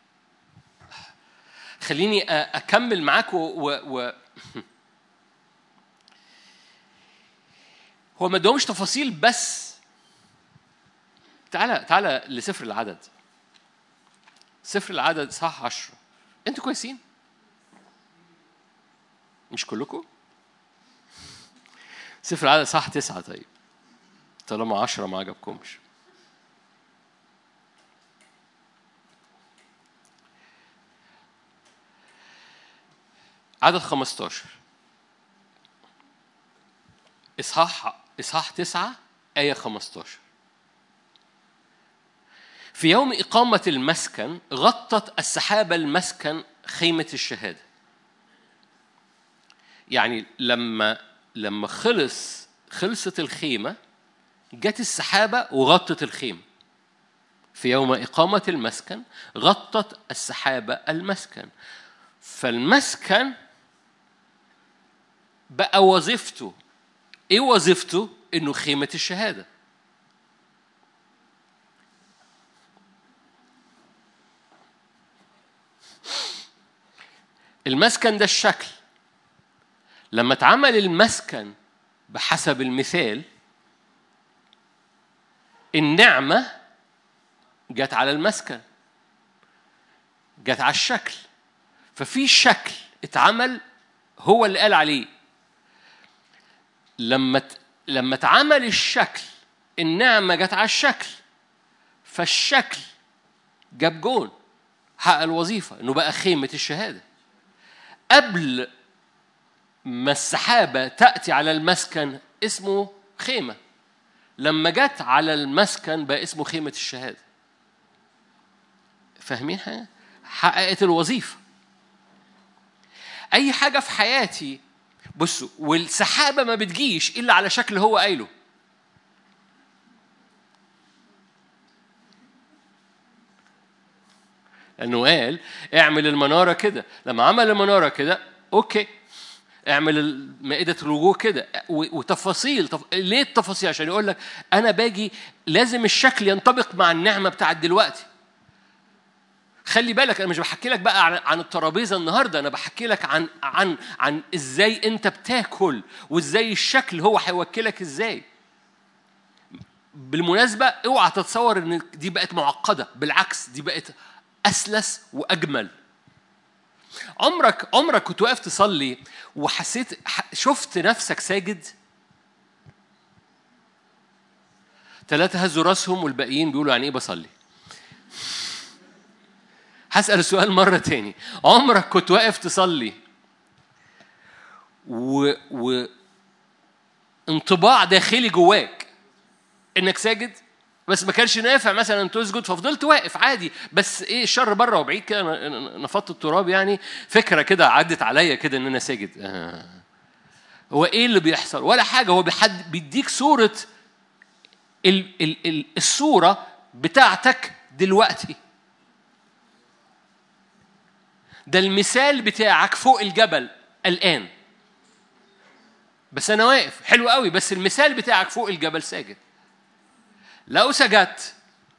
خليني أكمل معاك و, و... هو ما ادهمش تفاصيل بس تعالى تعالى لسفر العدد سفر العدد صح عشرة انتوا كويسين مش كلكم سفر العدد صح تسعة طيب طالما عشرة ما عجبكمش عدد 15 إصحاح إصحاح تسعة آية 15 في يوم إقامة المسكن غطت السحابة المسكن خيمة الشهادة يعني لما لما خلص خلصت الخيمة جت السحابة وغطت الخيمة في يوم إقامة المسكن غطت السحابة المسكن فالمسكن بقى وظيفته ايه وظيفته انه خيمه الشهاده المسكن ده الشكل لما اتعمل المسكن بحسب المثال النعمة جت على المسكن جت على الشكل ففي شكل اتعمل هو اللي قال عليه لما لما اتعمل الشكل النعمة جت على الشكل فالشكل جاب جون حقق الوظيفة انه بقى خيمة الشهادة قبل ما السحابة تأتي على المسكن اسمه خيمة لما جت على المسكن بقى اسمه خيمة الشهادة فاهمين حاجة؟ حققت الوظيفة أي حاجة في حياتي بصوا والسحابة ما بتجيش إلا على شكل هو قايله لأنه قال اعمل المنارة كده لما عمل المنارة كده أوكي اعمل مائدة الوجوه كده وتفاصيل تف... ليه التفاصيل عشان يقول لك أنا باجي لازم الشكل ينطبق مع النعمة بتاعت دلوقتي خلي بالك انا مش بحكي لك بقى عن, عن الترابيزه النهارده انا بحكي لك عن عن عن ازاي انت بتاكل وازاي الشكل هو هيوكلك ازاي بالمناسبه اوعى تتصور ان دي بقت معقده بالعكس دي بقت اسلس واجمل عمرك عمرك كنت واقف تصلي وحسيت شفت نفسك ساجد ثلاثة هزوا راسهم والباقيين بيقولوا يعني ايه بصلي هسأل السؤال مرة تاني عمرك كنت واقف تصلي و... و... انطباع داخلي جواك انك ساجد بس ما كانش نافع مثلا تسجد ففضلت واقف عادي بس ايه الشر بره وبعيد كده نفضت التراب يعني فكره كده عدت عليا كده ان انا ساجد آه. هو ايه اللي بيحصل ولا حاجه هو بيحد بيديك صوره ال... ال... ال... الصوره بتاعتك دلوقتي ده المثال بتاعك فوق الجبل الآن بس أنا واقف حلو قوي بس المثال بتاعك فوق الجبل ساجد لو سجدت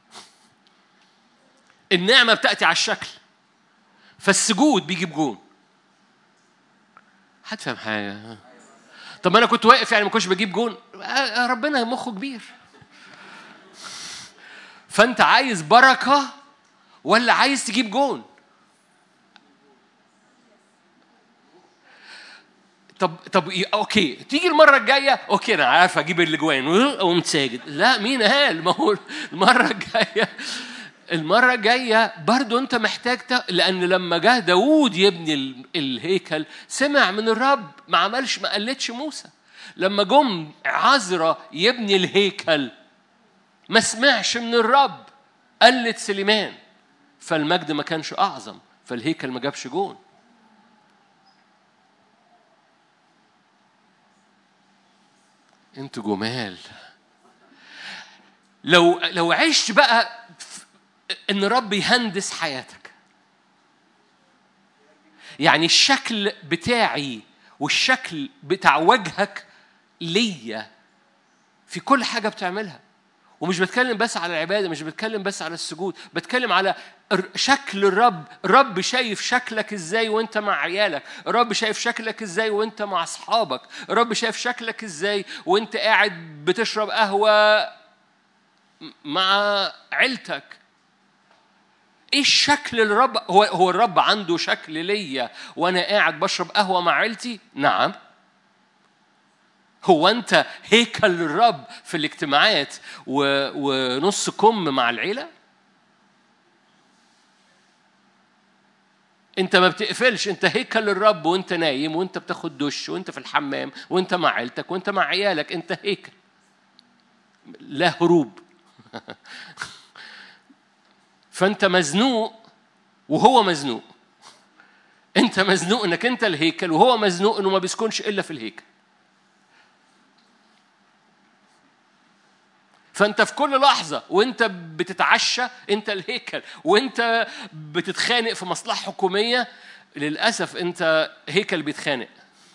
النعمة بتأتي على الشكل فالسجود بيجيب جون هتفهم حاجة طب أنا كنت واقف يعني ما كنتش بجيب جون ربنا مخه كبير فأنت عايز بركة ولا عايز تجيب جون طب طب اوكي تيجي المره الجايه اوكي انا عارف اجيب الاجوان واقوم ساجد لا مين قال ما هو المره الجايه المرة الجاية برضو أنت محتاج ت... لأن لما جه داوود يبني الهيكل سمع من الرب ما عملش ما قلتش موسى لما جم عزرا يبني الهيكل ما سمعش من الرب قلت سليمان فالمجد ما كانش أعظم فالهيكل ما جابش جون انتوا جمال لو لو عشت بقى ان رب يهندس حياتك يعني الشكل بتاعي والشكل بتاع وجهك ليا في كل حاجه بتعملها ومش بتكلم بس على العباده مش بتكلم بس على السجود بتكلم على شكل الرب الرب شايف شكلك ازاي وانت مع عيالك الرب شايف شكلك ازاي وانت مع اصحابك الرب شايف شكلك ازاي وانت قاعد بتشرب قهوه مع عيلتك ايه الشكل الرب هو هو الرب عنده شكل ليا وانا قاعد بشرب قهوه مع عيلتي نعم هو انت هيكل الرب في الاجتماعات و... ونص كم مع العيله انت ما بتقفلش انت هيكل الرب وانت نايم وانت بتاخد دش وانت في الحمام وانت مع عيلتك وانت مع عيالك انت هيكل لا هروب فانت مزنوق وهو مزنوق انت مزنوق انك انت الهيكل وهو مزنوق انه ما بيسكنش الا في الهيكل فانت في كل لحظه وانت بتتعشى انت الهيكل وانت بتتخانق في مصلحه حكوميه للاسف انت هيكل بيتخانق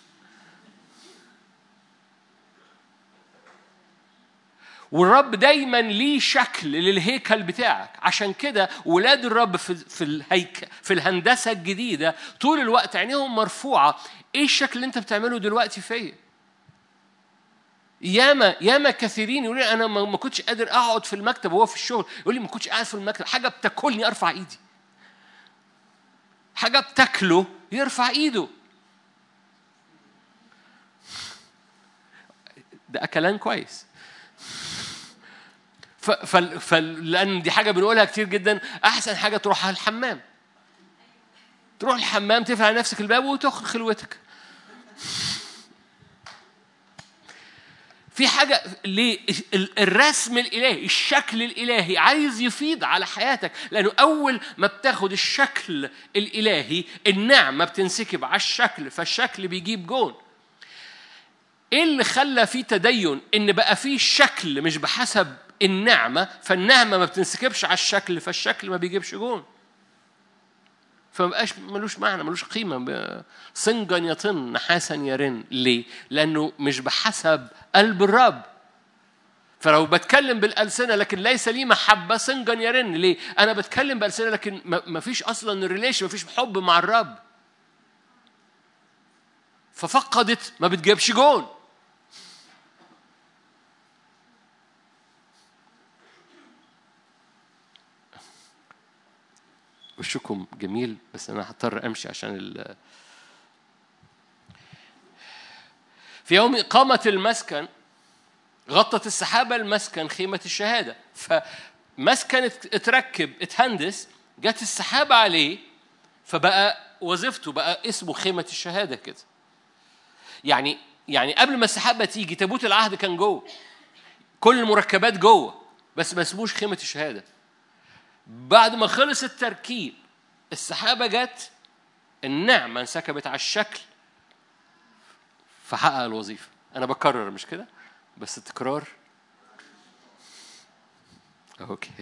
والرب دايما ليه شكل للهيكل بتاعك عشان كده ولاد الرب في في الهيكل في الهندسه الجديده طول الوقت عينيهم مرفوعه ايه الشكل اللي انت بتعمله دلوقتي فيا ياما ياما كثيرين يقولوا لي انا ما كنتش قادر اقعد في المكتب وهو في الشغل يقول لي ما كنتش قاعد في المكتب حاجه بتاكلني ارفع ايدي حاجه بتاكله يرفع ايده ده اكلان كويس ف... لان دي حاجه بنقولها كتير جدا احسن حاجه تروح على الحمام تروح الحمام تقفل على نفسك الباب وتخرج خلوتك في حاجة ليه الرسم الإلهي الشكل الإلهي عايز يفيض على حياتك لأنه أول ما بتاخد الشكل الإلهي النعمة بتنسكب على الشكل فالشكل بيجيب جون إيه اللي خلى في تدين إن بقى في شكل مش بحسب النعمة فالنعمة ما بتنسكبش على الشكل فالشكل ما بيجيبش جون فمبقاش ملوش معنى ملوش قيمة صنجا يطن نحاسا يرن ليه؟ لأنه مش بحسب قلب الرب فلو بتكلم بالألسنة لكن ليس لي محبة صنجا يرن ليه؟ أنا بتكلم بألسنة لكن ما فيش أصلا ريليشن ما فيش حب مع الرب ففقدت ما بتجيبش جون وشكم جميل بس انا هضطر امشي عشان ال في يوم إقامة المسكن غطت السحابة المسكن خيمة الشهادة فمسكن اتركب اتهندس جت السحابة عليه فبقى وظيفته بقى اسمه خيمة الشهادة كده يعني يعني قبل ما السحابة تيجي تابوت العهد كان جوه كل المركبات جوه بس ما اسموش خيمة الشهادة بعد ما خلص التركيب السحابة جت النعمة انسكبت على الشكل فحقق الوظيفة أنا بكرر مش كده بس التكرار أوكي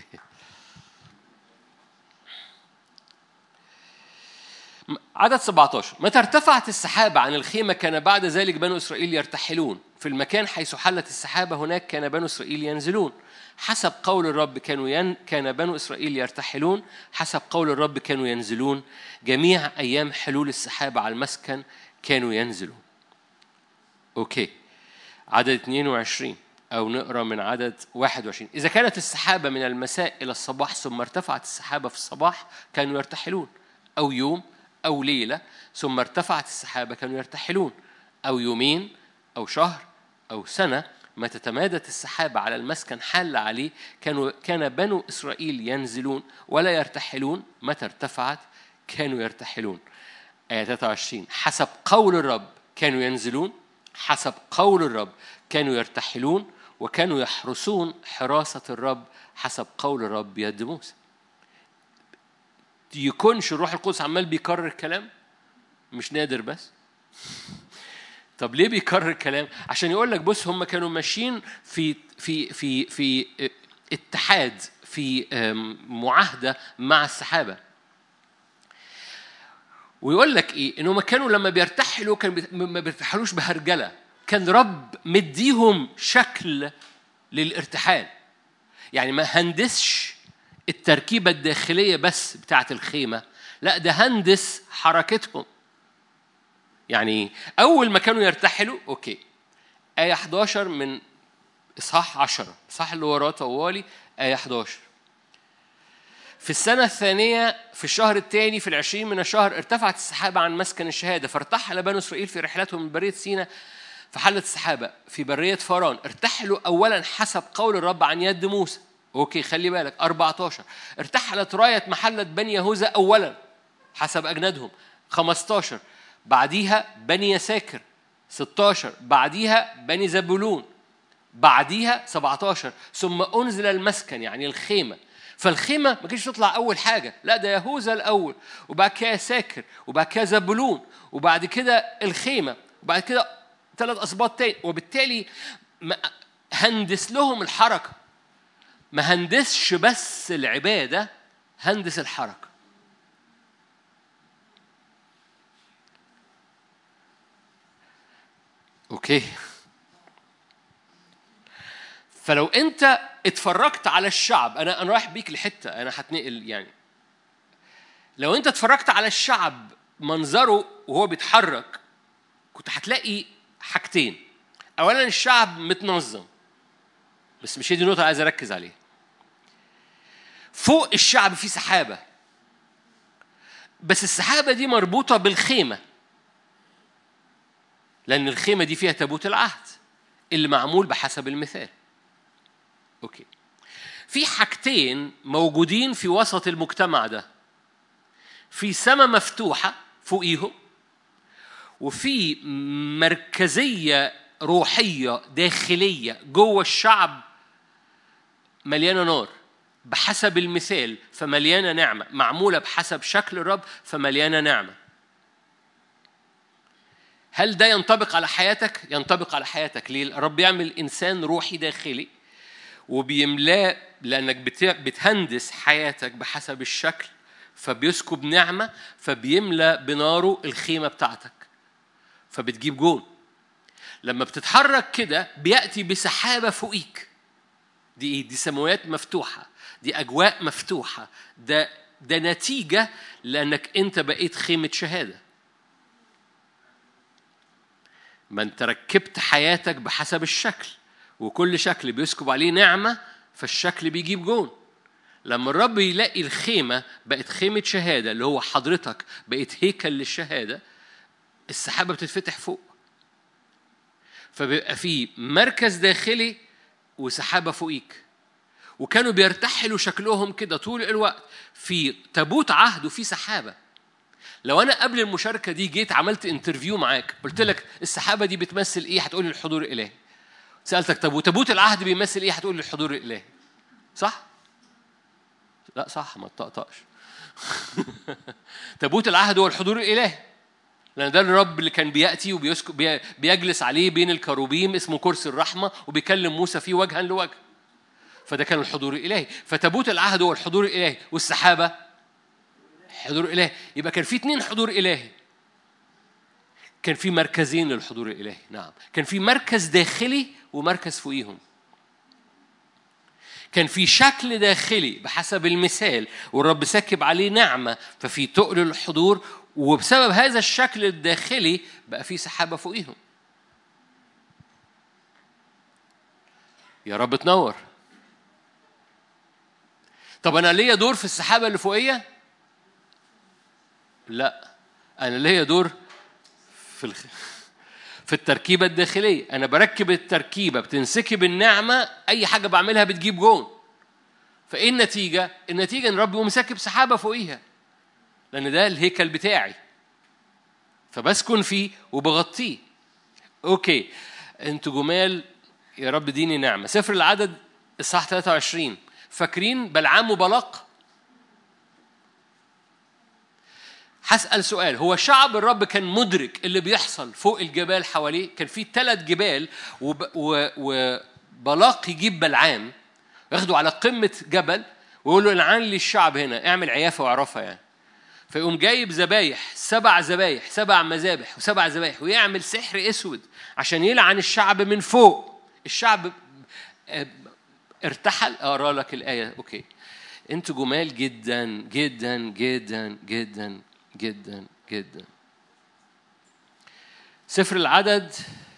عدد 17 متى ارتفعت السحابة عن الخيمة كان بعد ذلك بنو إسرائيل يرتحلون في المكان حيث حلت السحابة هناك كان بنو إسرائيل ينزلون حسب قول الرب كانوا ين... كان بنو إسرائيل يرتحلون حسب قول الرب كانوا ينزلون جميع أيام حلول السحابة على المسكن كانوا ينزلون أوكي عدد 22 أو نقرأ من عدد 21 إذا كانت السحابة من المساء إلى الصباح ثم ارتفعت السحابة في الصباح كانوا يرتحلون أو يوم أو ليلة ثم ارتفعت السحابة كانوا يرتحلون أو يومين أو شهر أو سنة ما تتمادت السحابة على المسكن حل عليه كانوا كان بنو إسرائيل ينزلون ولا يرتحلون متى ارتفعت كانوا يرتحلون آية 23 حسب قول الرب كانوا ينزلون حسب قول الرب كانوا يرتحلون وكانوا يحرسون حراسة الرب حسب قول الرب بيد موسى يكونش الروح القدس عمال بيكرر الكلام مش نادر بس طب ليه بيكرر الكلام عشان يقول لك بص هم كانوا ماشيين في في في في اتحاد في معاهده مع السحابه ويقول لك ايه انهم كانوا لما بيرتحلوا كانوا ما بيرتحلوش بهرجله كان رب مديهم شكل للارتحال يعني ما هندسش التركيبة الداخلية بس بتاعة الخيمة لا ده هندس حركتهم يعني أول ما كانوا يرتحلوا أوكي آية 11 من إصحاح 10 إصحاح اللي وراه طوالي آية 11 في السنة الثانية في الشهر الثاني في العشرين من الشهر ارتفعت السحابة عن مسكن الشهادة فارتحل بنو إسرائيل في رحلتهم من برية سينا فحلت السحابة في برية فاران ارتحلوا أولا حسب قول الرب عن يد موسى أوكي خلي بالك 14 ارتحلت راية محلة بني يهوذا أولا حسب أجنادهم 15 بعديها بني يساكر 16 بعديها بني زبولون بعديها 17 ثم أنزل المسكن يعني الخيمة فالخيمة ما كانتش تطلع أول حاجة لا ده يهوذا الأول وبعد كده ساكر وبعد كده زبولون وبعد كده الخيمة وبعد كده ثلاث أسباط تاني وبالتالي هندس لهم الحركة ما هندسش بس العبادة هندس الحركة اوكي فلو انت اتفرجت على الشعب انا انا رايح بيك لحته انا هتنقل يعني لو انت اتفرجت على الشعب منظره وهو بيتحرك كنت هتلاقي حاجتين اولا الشعب متنظم بس مش هي دي النقطه اللي عايز اركز عليها فوق الشعب في سحابه بس السحابه دي مربوطه بالخيمه لان الخيمه دي فيها تابوت العهد اللي معمول بحسب المثال اوكي في حاجتين موجودين في وسط المجتمع ده في سماء مفتوحه فوقيهم وفي مركزيه روحيه داخليه جوه الشعب مليانه نار بحسب المثال فمليانه نعمه معموله بحسب شكل الرب فمليانه نعمه هل ده ينطبق على حياتك؟ ينطبق على حياتك ليه؟ الرب يعمل إنسان روحي داخلي وبيملاه لأنك بتهندس حياتك بحسب الشكل فبيسكب نعمة فبيملى بناره الخيمة بتاعتك فبتجيب جون لما بتتحرك كده بيأتي بسحابة فوقيك دي ايه؟ دي سماوات مفتوحة دي أجواء مفتوحة ده ده نتيجة لأنك أنت بقيت خيمة شهادة ما انت ركبت حياتك بحسب الشكل وكل شكل بيسكب عليه نعمة فالشكل بيجيب جون لما الرب يلاقي الخيمة بقت خيمة شهادة اللي هو حضرتك بقت هيكل للشهادة السحابة بتتفتح فوق فبيبقى في مركز داخلي وسحابة فوقيك وكانوا بيرتحلوا شكلهم كده طول الوقت في تابوت عهد وفي سحابة لو انا قبل المشاركه دي جيت عملت انترفيو معاك قلت لك السحابه دي بتمثل ايه هتقول لي الحضور الالهي سالتك طب وتابوت العهد بيمثل ايه هتقول لي الحضور الالهي صح لا صح ما تطقطقش تابوت العهد هو الحضور الالهي لان ده الرب اللي كان بياتي وبيسكب بيجلس عليه بين الكروبيم اسمه كرسي الرحمه وبيكلم موسى فيه وجها لوجه فده كان الحضور الالهي فتابوت العهد هو الحضور الالهي والسحابه حضور إلهي يبقى كان في اتنين حضور إلهي كان في مركزين للحضور الإلهي نعم كان في مركز داخلي ومركز فوقيهم كان في شكل داخلي بحسب المثال والرب سكب عليه نعمة ففي تقل الحضور وبسبب هذا الشكل الداخلي بقى في سحابة فوقيهم يا رب تنور طب أنا ليا دور في السحابة اللي فوقية؟ لا أنا ليا دور في الخ... في التركيبة الداخلية أنا بركب التركيبة بتنسكب النعمة أي حاجة بعملها بتجيب جون فإيه النتيجة؟ النتيجة إن ربي يقوم ساكب سحابة فوقيها لأن ده الهيكل بتاعي فبسكن فيه وبغطيه أوكي أنتوا جمال يا رب ديني نعمة سفر العدد الصح 23 فاكرين بلعام وبلاق هسأل سؤال هو شعب الرب كان مدرك اللي بيحصل فوق الجبال حواليه كان في ثلاث جبال وب... و... وبلاق يجيب بلعام ياخده على قمة جبل ويقول له العن لي الشعب هنا اعمل عيافة وعرفة يعني فيقوم جايب ذبايح سبع ذبايح سبع مذابح وسبع ذبايح ويعمل سحر اسود عشان يلعن الشعب من فوق الشعب ارتحل اقرا لك الايه اوكي انتوا جمال جدا جدا جدا جدا جدا جدا سفر العدد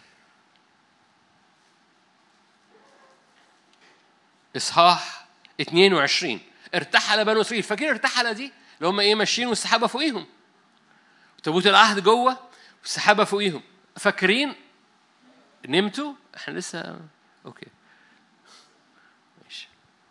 اصحاح 22 ارتحل بنو اسرائيل فاكرين ارتحل دي اللي هم ايه ماشيين والسحابه فوقيهم تابوت العهد جوه والسحابه فوقيهم فاكرين نمتوا احنا لسه اوكي ماشي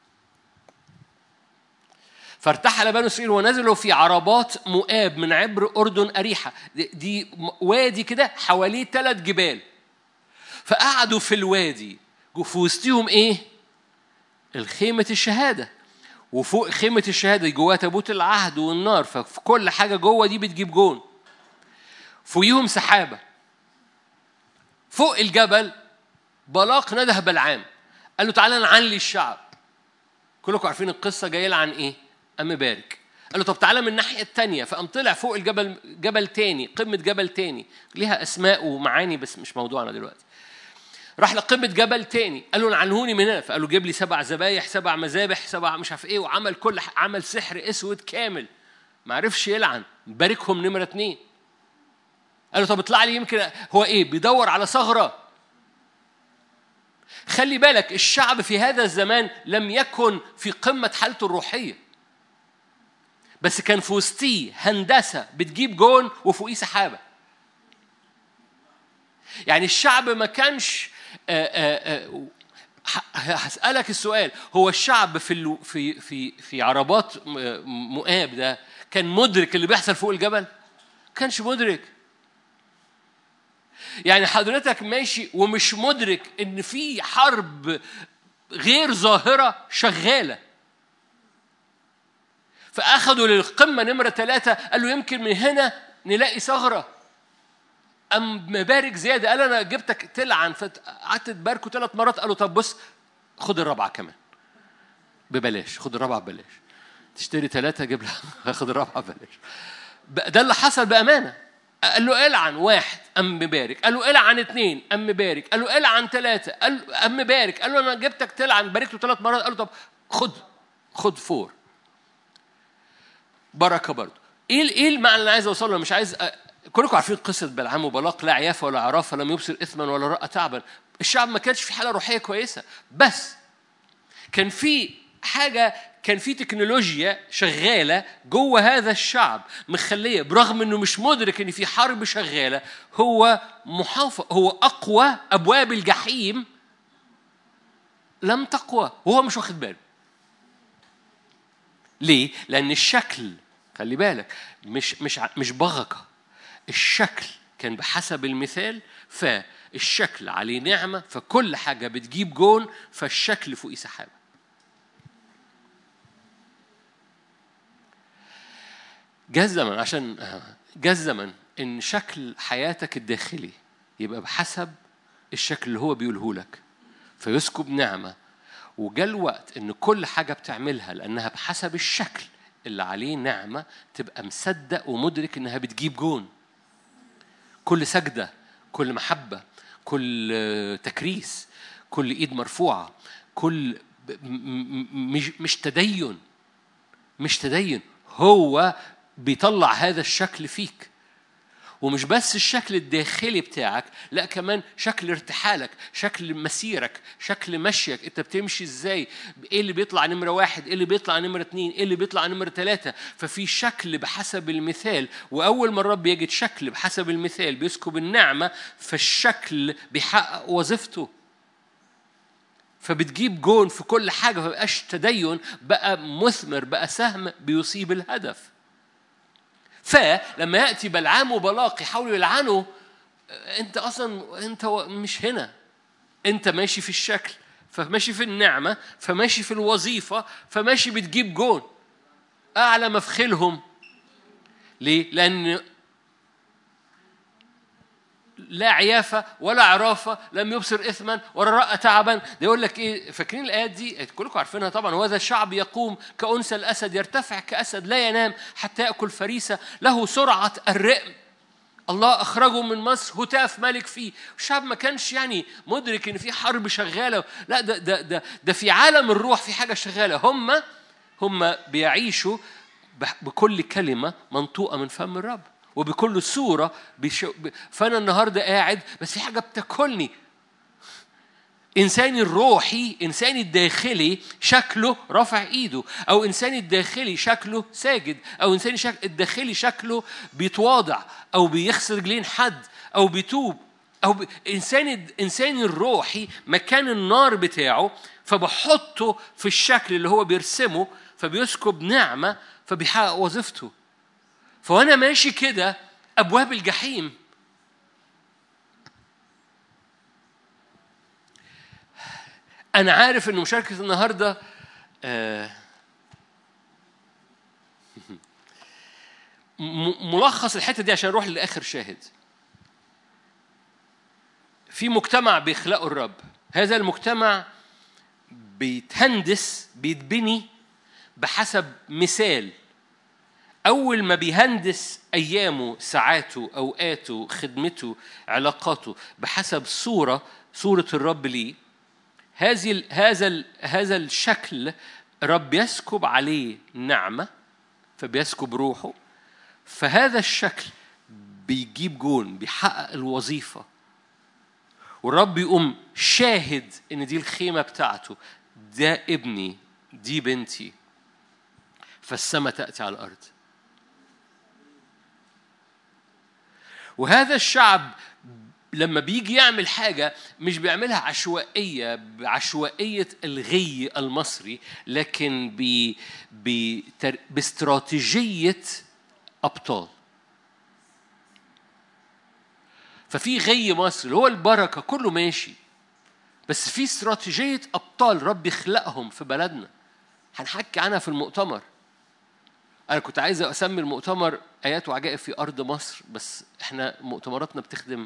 فارتحل بنو اسرائيل ونزلوا في عربات مؤاب من عبر اردن اريحه دي, دي وادي كده حواليه ثلاث جبال فقعدوا في الوادي في وسطهم ايه؟ الخيمة الشهادة وفوق خيمة الشهادة جواها تابوت العهد والنار ففي كل حاجة جوه دي بتجيب جون فوقيهم سحابة فوق الجبل بلاق نده بلعام قال له تعالى نعلي الشعب كلكم عارفين القصة جاية لعن إيه؟ أم بارك قال له طب تعالى من الناحية التانية فقام طلع فوق الجبل جبل تاني قمة جبل تاني ليها أسماء ومعاني بس مش موضوعنا دلوقتي راح لقمة جبل تاني قال له نعنهوني من هنا فقال له جيب لي سبع ذبايح سبع مذابح سبع مش عارف ايه وعمل كل عمل سحر اسود كامل ما عرفش يلعن باركهم نمرة اتنين قال له طب اطلع لي يمكن هو ايه بيدور على ثغرة خلي بالك الشعب في هذا الزمان لم يكن في قمة حالته الروحية بس كان في وسطيه هندسة بتجيب جون وفوقيه سحابة يعني الشعب ما كانش آآ آآ هسألك السؤال هو الشعب في في في في عربات مؤاب ده كان مدرك اللي بيحصل فوق الجبل؟ كانش مدرك يعني حضرتك ماشي ومش مدرك ان في حرب غير ظاهره شغاله فاخذوا للقمه نمره ثلاثه قال له يمكن من هنا نلاقي ثغره أم مبارك زيادة قال أنا جبتك تلعن فقعدت تباركه ثلاث مرات قالوا طب بص خد الرابعة كمان ببلاش خد الرابعة ببلاش تشتري ثلاثة جيب لها خد الرابعة ببلاش ده اللي حصل بأمانة قال له العن واحد أم مبارك قال له العن اثنين أم مبارك قال له العن ثلاثة قال أم مبارك قال له أنا جبتك تلعن باركته ثلاث مرات قال له طب خد خد فور بركة برضه ايه ايه المعنى اللي انا عايز اوصله مش عايز كلكم عارفين قصة بلعام وبلاق لا عيافة ولا عرافة لم يبصر إثما ولا رأى تعبا الشعب ما كانش في حالة روحية كويسة بس كان في حاجة كان في تكنولوجيا شغالة جوه هذا الشعب مخلية برغم انه مش مدرك ان في حرب شغالة هو محافظ هو اقوى ابواب الجحيم لم تقوى وهو مش واخد باله ليه؟ لأن الشكل خلي بالك مش مش مش بغكة الشكل كان بحسب المثال فالشكل عليه نعمة فكل حاجة بتجيب جون فالشكل فوقيه سحابة جاء الزمن عشان جاء الزمن ان شكل حياتك الداخلي يبقى بحسب الشكل اللي هو بيقوله لك فيسكب نعمه وجاء الوقت ان كل حاجه بتعملها لانها بحسب الشكل اللي عليه نعمه تبقى مصدق ومدرك انها بتجيب جون كل سجده كل محبه كل تكريس كل ايد مرفوعه كل مش مش تدين مش تدين هو بيطلع هذا الشكل فيك ومش بس الشكل الداخلي بتاعك لا كمان شكل ارتحالك شكل مسيرك شكل مشيك انت بتمشي ازاي ايه اللي بيطلع نمرة واحد ايه اللي بيطلع نمرة اتنين ايه اللي بيطلع نمرة ثلاثة ففي شكل بحسب المثال واول ما الرب يجد شكل بحسب المثال بيسكب النعمة فالشكل بيحقق وظيفته فبتجيب جون في كل حاجة فبقاش تدين بقى مثمر بقى سهم بيصيب الهدف فلما ياتي بلعام وبلاق يحاولوا يلعنوا انت اصلا انت مش هنا انت ماشي في الشكل فماشي في النعمه فماشي في الوظيفه فماشي بتجيب جون اعلى مفخلهم ليه لان لا عيافة ولا عرافة لم يبصر إثما ولا رأى تعبا ده يقول لك إيه فاكرين الآيات دي كلكم عارفينها طبعا وهذا الشعب يقوم كأنثى الأسد يرتفع كأسد لا ينام حتى يأكل فريسة له سرعة الرئم الله اخرجه من مصر هتاف ملك فيه الشعب ما كانش يعني مدرك ان في حرب شغاله لا ده ده ده, ده في عالم الروح في حاجه شغاله هم هم بيعيشوا بكل كلمه منطوقه من فم الرب وبكل صوره بشو... فانا النهارده قاعد بس في حاجه بتاكلني إنساني الروحي إنساني الداخلي شكله رافع إيده أو إنساني الداخلي شكله ساجد أو إنساني شك... الداخلي شكله بيتواضع أو بيغسل رجلين حد أو بيتوب أو ب... إنساني إنساني الروحي مكان النار بتاعه فبحطه في الشكل اللي هو بيرسمه فبيسكب نعمة فبيحقق وظيفته فوأنا ماشي كده أبواب الجحيم أنا عارف إن مشاركة النهاردة آه، ملخص الحتة دي عشان نروح لآخر شاهد في مجتمع بيخلقه الرب هذا المجتمع بيتهندس بيتبني بحسب مثال أول ما بيهندس أيامه ساعاته أوقاته خدمته علاقاته بحسب صورة صورة الرب ليه هذه هذا هذا الشكل رب يسكب عليه نعمة فبيسكب روحه فهذا الشكل بيجيب جون بيحقق الوظيفة والرب يقوم شاهد إن دي الخيمة بتاعته ده ابني دي بنتي فالسماء تأتي على الأرض وهذا الشعب لما بيجي يعمل حاجة مش بيعملها عشوائية بعشوائية الغي المصري لكن ب... بتر... باستراتيجية أبطال ففي غي مصر اللي هو البركة كله ماشي بس في استراتيجية أبطال رب يخلقهم في بلدنا هنحكي عنها في المؤتمر أنا كنت عايز أسمي المؤتمر آيات وعجائب في أرض مصر بس إحنا مؤتمراتنا بتخدم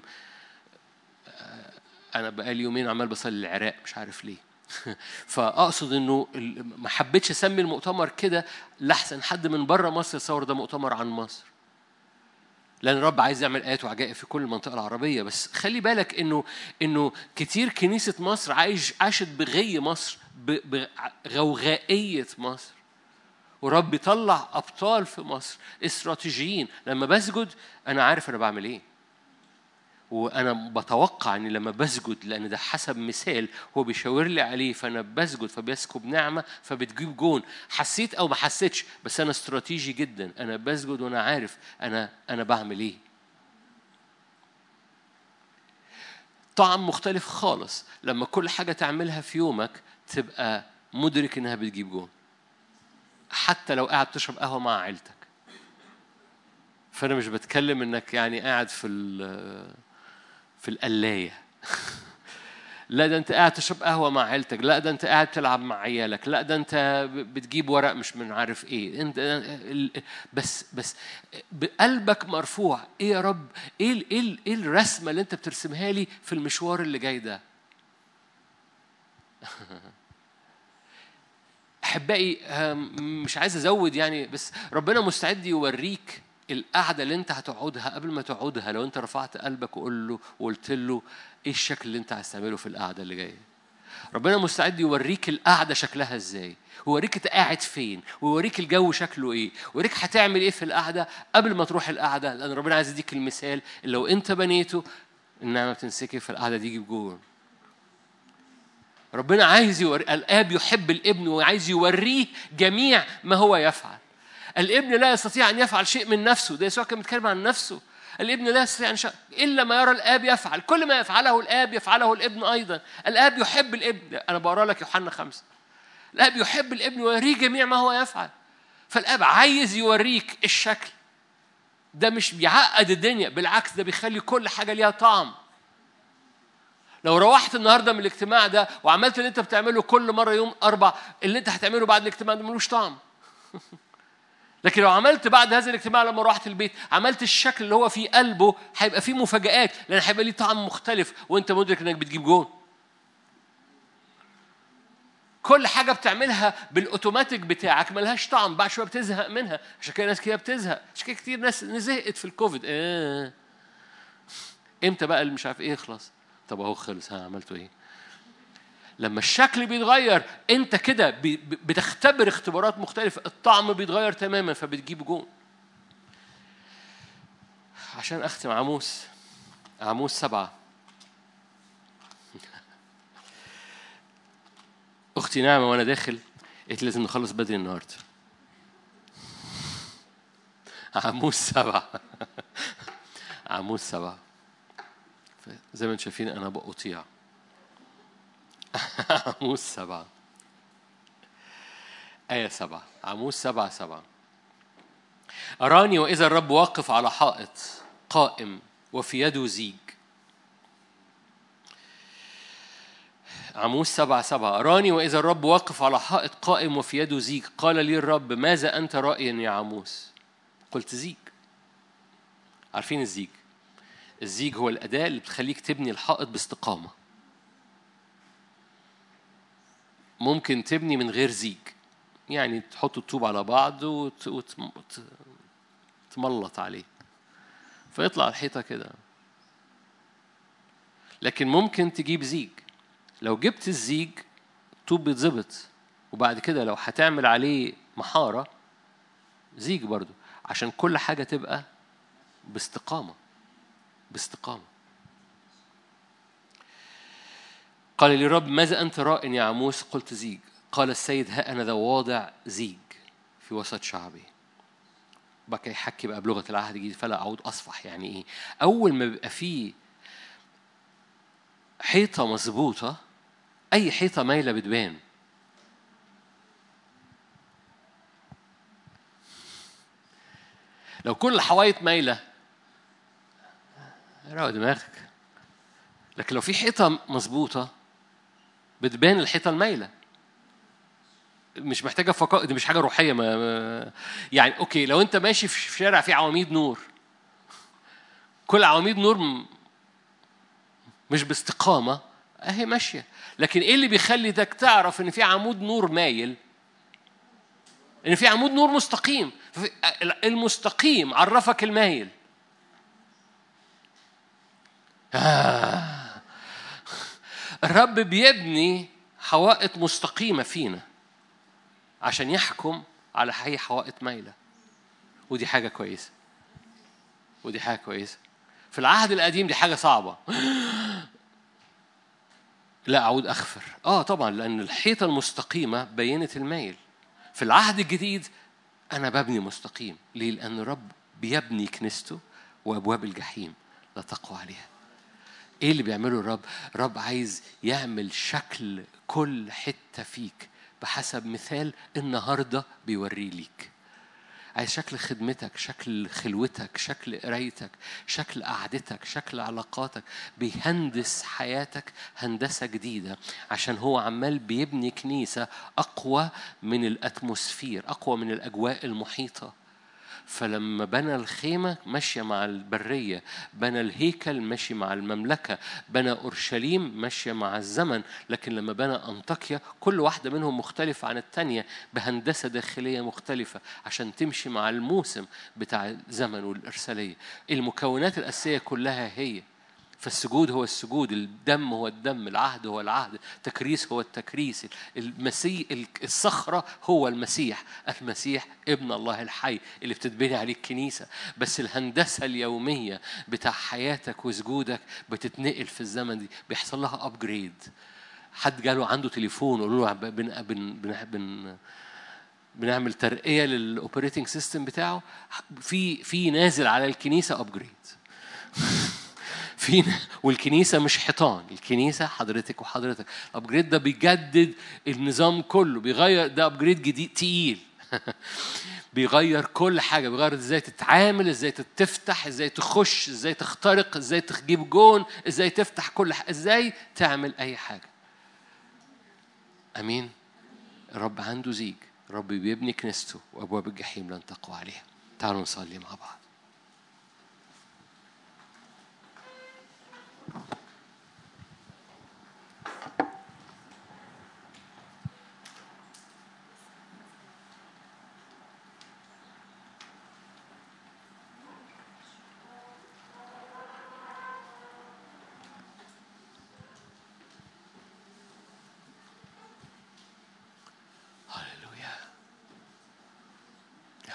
انا بقالي يومين عمال بصلي العراق مش عارف ليه فاقصد انه ما حبيتش اسمي المؤتمر كده لحسن حد من بره مصر يتصور ده مؤتمر عن مصر لان الرب عايز يعمل ايات وعجائب في كل المنطقه العربيه بس خلي بالك انه انه كتير كنيسه مصر عايش عاشت بغي مصر بغوغائيه مصر ورب يطلع ابطال في مصر استراتيجيين لما بسجد انا عارف انا بعمل ايه وانا بتوقع اني لما بسجد لان ده حسب مثال هو بيشاور لي عليه فانا بسجد فبيسكب نعمه فبتجيب جون حسيت او ما حسيتش بس انا استراتيجي جدا انا بسجد وانا عارف انا انا بعمل ايه طعم مختلف خالص لما كل حاجه تعملها في يومك تبقى مدرك انها بتجيب جون حتى لو قاعد تشرب قهوه مع عيلتك فانا مش بتكلم انك يعني قاعد في في القلاية لا ده انت قاعد تشرب قهوه مع عيلتك لا ده انت قاعد تلعب مع عيالك لا ده انت بتجيب ورق مش من عارف ايه انت بس بس قلبك مرفوع ايه يا رب ايه ايه ايه الرسمه اللي انت بترسمها لي في المشوار اللي جاي ده احبائي مش عايز ازود يعني بس ربنا مستعد يوريك القعدة اللي أنت هتقعدها قبل ما تقعدها لو أنت رفعت قلبك وقول له وقلت له إيه الشكل اللي أنت عايز تعمله في القعدة اللي جاية ربنا مستعد يوريك القعدة شكلها إزاي ويوريك أنت قاعد فين ويوريك الجو شكله إيه ويوريك هتعمل إيه في القعدة قبل ما تروح القعدة لأن ربنا عايز يديك المثال اللي لو أنت بنيته النعمة بتنسكب في القعدة دي يجيب جول ربنا عايز يوري الآب يحب الابن وعايز يوريه جميع ما هو يفعل الابن لا يستطيع أن يفعل شيء من نفسه ده يسوع كان بيتكلم عن نفسه الابن لا يستطيع أن شاء إلا ما يرى الآب يفعل كل ما يفعله الآب يفعله الابن أيضا الآب يحب الابن أنا بقرا لك يوحنا خمسة الآب يحب الابن ويوريه جميع ما هو يفعل فالآب عايز يوريك الشكل ده مش بيعقد الدنيا بالعكس ده بيخلي كل حاجة ليها طعم لو روحت النهارده من الاجتماع ده وعملت اللي انت بتعمله كل مره يوم اربع اللي انت هتعمله بعد الاجتماع ده ملوش طعم لكن لو عملت بعد هذا الاجتماع لما روحت البيت عملت الشكل اللي هو في قلبه هيبقى فيه مفاجآت لأن هيبقى ليه طعم مختلف وأنت مدرك إنك بتجيب جون. كل حاجة بتعملها بالأوتوماتيك بتاعك ملهاش طعم بعد شوية بتزهق منها عشان كده ناس كده بتزهق عشان كده كتير ناس زهقت في الكوفيد آه. امتى بقى اللي مش عارف ايه يخلص طب اهو خلص ها عملتوا ايه لما الشكل بيتغير انت كده بي- بتختبر اختبارات مختلفه الطعم بيتغير تماما فبتجيب جون عشان اختم عاموس عاموس سبعه اختي نعمه وانا داخل قلت لازم نخلص بدري النهارده عاموس سبعه عاموس سبعه زي ما انتم شايفين انا بقطيع عاموس سبعة آية سبعة عاموس سبعة سبعة أراني وإذا الرب واقف على حائط قائم وفي يده زيج عاموس سبعة سبعة أراني وإذا الرب واقف على حائط قائم وفي يده زيج قال لي الرب ماذا أنت رأي يا عاموس قلت زيج عارفين الزيج الزيج هو الأداة اللي بتخليك تبني الحائط باستقامة ممكن تبني من غير زيج يعني تحط الطوب على بعض وت... وت... وت... تملط عليه فيطلع الحيطة كده لكن ممكن تجيب زيج لو جبت الزيج الطوب بيتظبط وبعد كده لو هتعمل عليه محارة زيج برضو عشان كل حاجة تبقى باستقامة باستقامة قال لي رب ماذا أنت راء يا عموس قلت زيج قال السيد ها أنا ذا واضع زيج في وسط شعبي بقى يحكي بقى بلغة العهد الجديد فلا أعود أصفح يعني إيه أول ما بيبقى فيه حيطة مظبوطة أي حيطة مايلة بتبان لو كل الحوايط مايلة روق دماغك لكن لو في حيطة مظبوطة بتبان الحيطة المايلة مش محتاجة فقا دي مش حاجة روحية ما ما- يعني أوكي لو أنت ماشي في شارع فيه عواميد نور كل عواميد نور م- مش باستقامة أهي ماشية لكن إيه اللي بيخلي ده تعرف إن في عمود نور مايل إن في عمود نور مستقيم ففي- المستقيم عرفك المايل آه. الرب بيبني حوائط مستقيمة فينا عشان يحكم على أي حوائط مايلة ودي حاجة كويسة ودي حاجة كويسة في العهد القديم دي حاجة صعبة لا أعود أغفر آه طبعا لأن الحيطة المستقيمة بينت الميل في العهد الجديد أنا ببني مستقيم ليه؟ لأن الرب بيبني كنيسته وأبواب الجحيم لا تقوى عليها ايه اللي بيعمله الرب؟ الرب عايز يعمل شكل كل حته فيك بحسب مثال النهارده بيوريه ليك. عايز شكل خدمتك، شكل خلوتك، شكل قرايتك، شكل قعدتك، شكل علاقاتك، بيهندس حياتك هندسه جديده عشان هو عمال بيبني كنيسه اقوى من الاتموسفير، اقوى من الاجواء المحيطه. فلما بنى الخيمة ماشية مع البرية بنى الهيكل ماشي مع المملكة بنى أورشليم ماشية مع الزمن لكن لما بنى أنطاكيا كل واحدة منهم مختلفة عن التانية بهندسة داخلية مختلفة عشان تمشي مع الموسم بتاع الزمن والإرسالية المكونات الأساسية كلها هي فالسجود هو السجود الدم هو الدم العهد هو العهد التكريس هو التكريس المسيح الصخرة هو المسيح المسيح ابن الله الحي اللي بتتبني عليه الكنيسة بس الهندسة اليومية بتاع حياتك وسجودك بتتنقل في الزمن دي بيحصل لها أبجريد حد جاله عنده تليفون قولوا له بن بن بن, بن بنعمل ترقية للأوبريتنج سيستم بتاعه في في نازل على الكنيسة أبجريد في والكنيسة مش حيطان الكنيسة حضرتك وحضرتك الأبجريد ده بيجدد النظام كله بيغير ده أبجريد جديد تقيل بيغير كل حاجة بيغير ازاي تتعامل ازاي تفتح ازاي تخش ازاي تخترق ازاي تجيب جون ازاي تفتح كل حاجة ازاي تعمل أي حاجة أمين الرب عنده زيج الرب بيبني كنيسته وأبواب الجحيم لن تقوى عليها تعالوا نصلي مع بعض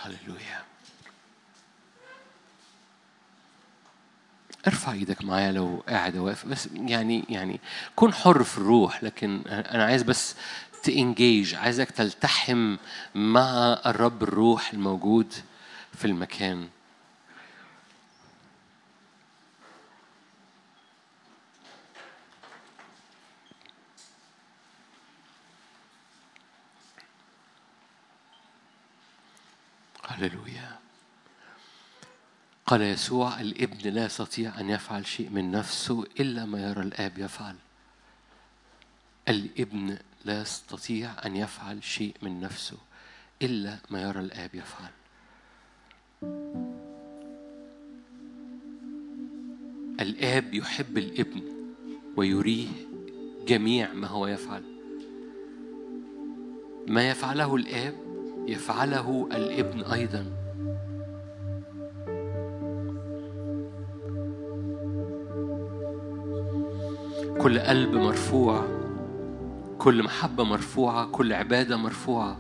هللويا ارفع ايدك معايا لو قاعد أو واقف بس يعني يعني كن حر في الروح لكن انا عايز بس تانجيج عايزك تلتحم مع الرب الروح الموجود في المكان هللويا قال يسوع الابن لا يستطيع أن يفعل شيء من نفسه إلا ما يرى الآب يفعل الابن لا يستطيع أن يفعل شيء من نفسه إلا ما يرى الآب يفعل الآب يحب الابن ويريه جميع ما هو يفعل ما يفعله الآب يفعله الابن أيضا كل قلب مرفوع كل محبة مرفوعة كل عبادة مرفوعة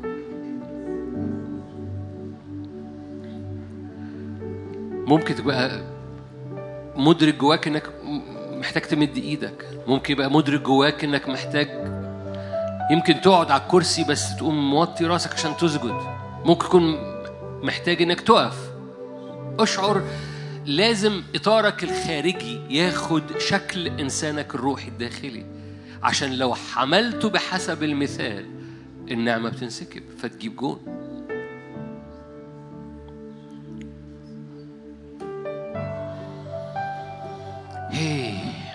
ممكن تبقى مدرك جواك انك محتاج تمد ايدك ممكن يبقى مدرك جواك انك محتاج يمكن تقعد على الكرسي بس تقوم موطي راسك عشان تسجد ممكن تكون محتاج انك تقف اشعر لازم اطارك الخارجي ياخد شكل انسانك الروحي الداخلي عشان لو حملته بحسب المثال النعمه بتنسكب فتجيب جون هي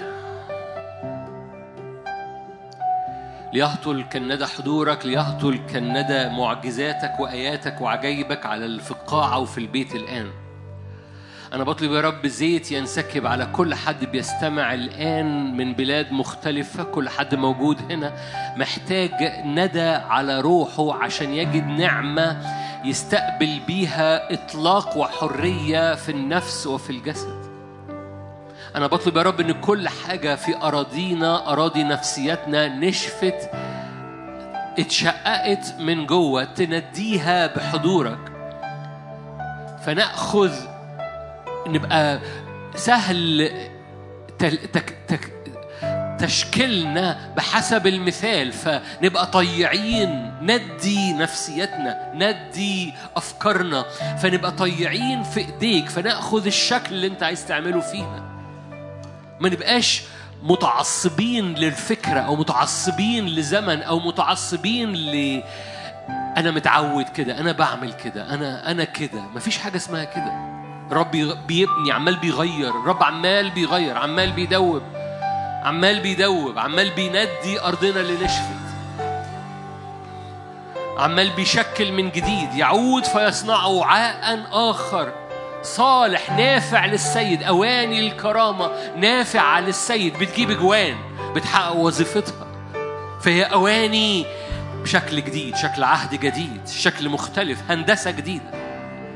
ليهطل كالندى حضورك ليهطل كالندى معجزاتك وآياتك وعجائبك على ال- في القاعة وفي البيت الآن أنا بطلب يا رب زيت ينسكب على كل حد بيستمع الآن من بلاد مختلفة كل حد موجود هنا محتاج ندى على روحه عشان يجد نعمة يستقبل بيها إطلاق وحرية في النفس وفي الجسد أنا بطلب يا رب إن كل حاجة في أراضينا أراضي نفسياتنا نشفت اتشققت من جوه تنديها بحضورك فنأخذ نبقى سهل تل تك تك تشكيلنا بحسب المثال فنبقى طيعين ندي نفسيتنا ندي افكارنا فنبقى طيعين في ايديك فناخذ الشكل اللي انت عايز تعمله فينا ما نبقاش متعصبين للفكره او متعصبين لزمن او متعصبين ل انا متعود كده انا بعمل كده انا انا كده مفيش حاجه اسمها كده رب بيبني عمال بيغير الرب عمال بيغير عمال بيدوب عمال بيدوب عمال بيندي ارضنا اللي نشفت عمال بيشكل من جديد يعود فيصنع وعاء اخر صالح نافع للسيد اواني الكرامه نافعه للسيد بتجيب اجوان بتحقق وظيفتها فهي اواني بشكل جديد شكل عهد جديد شكل مختلف هندسه جديده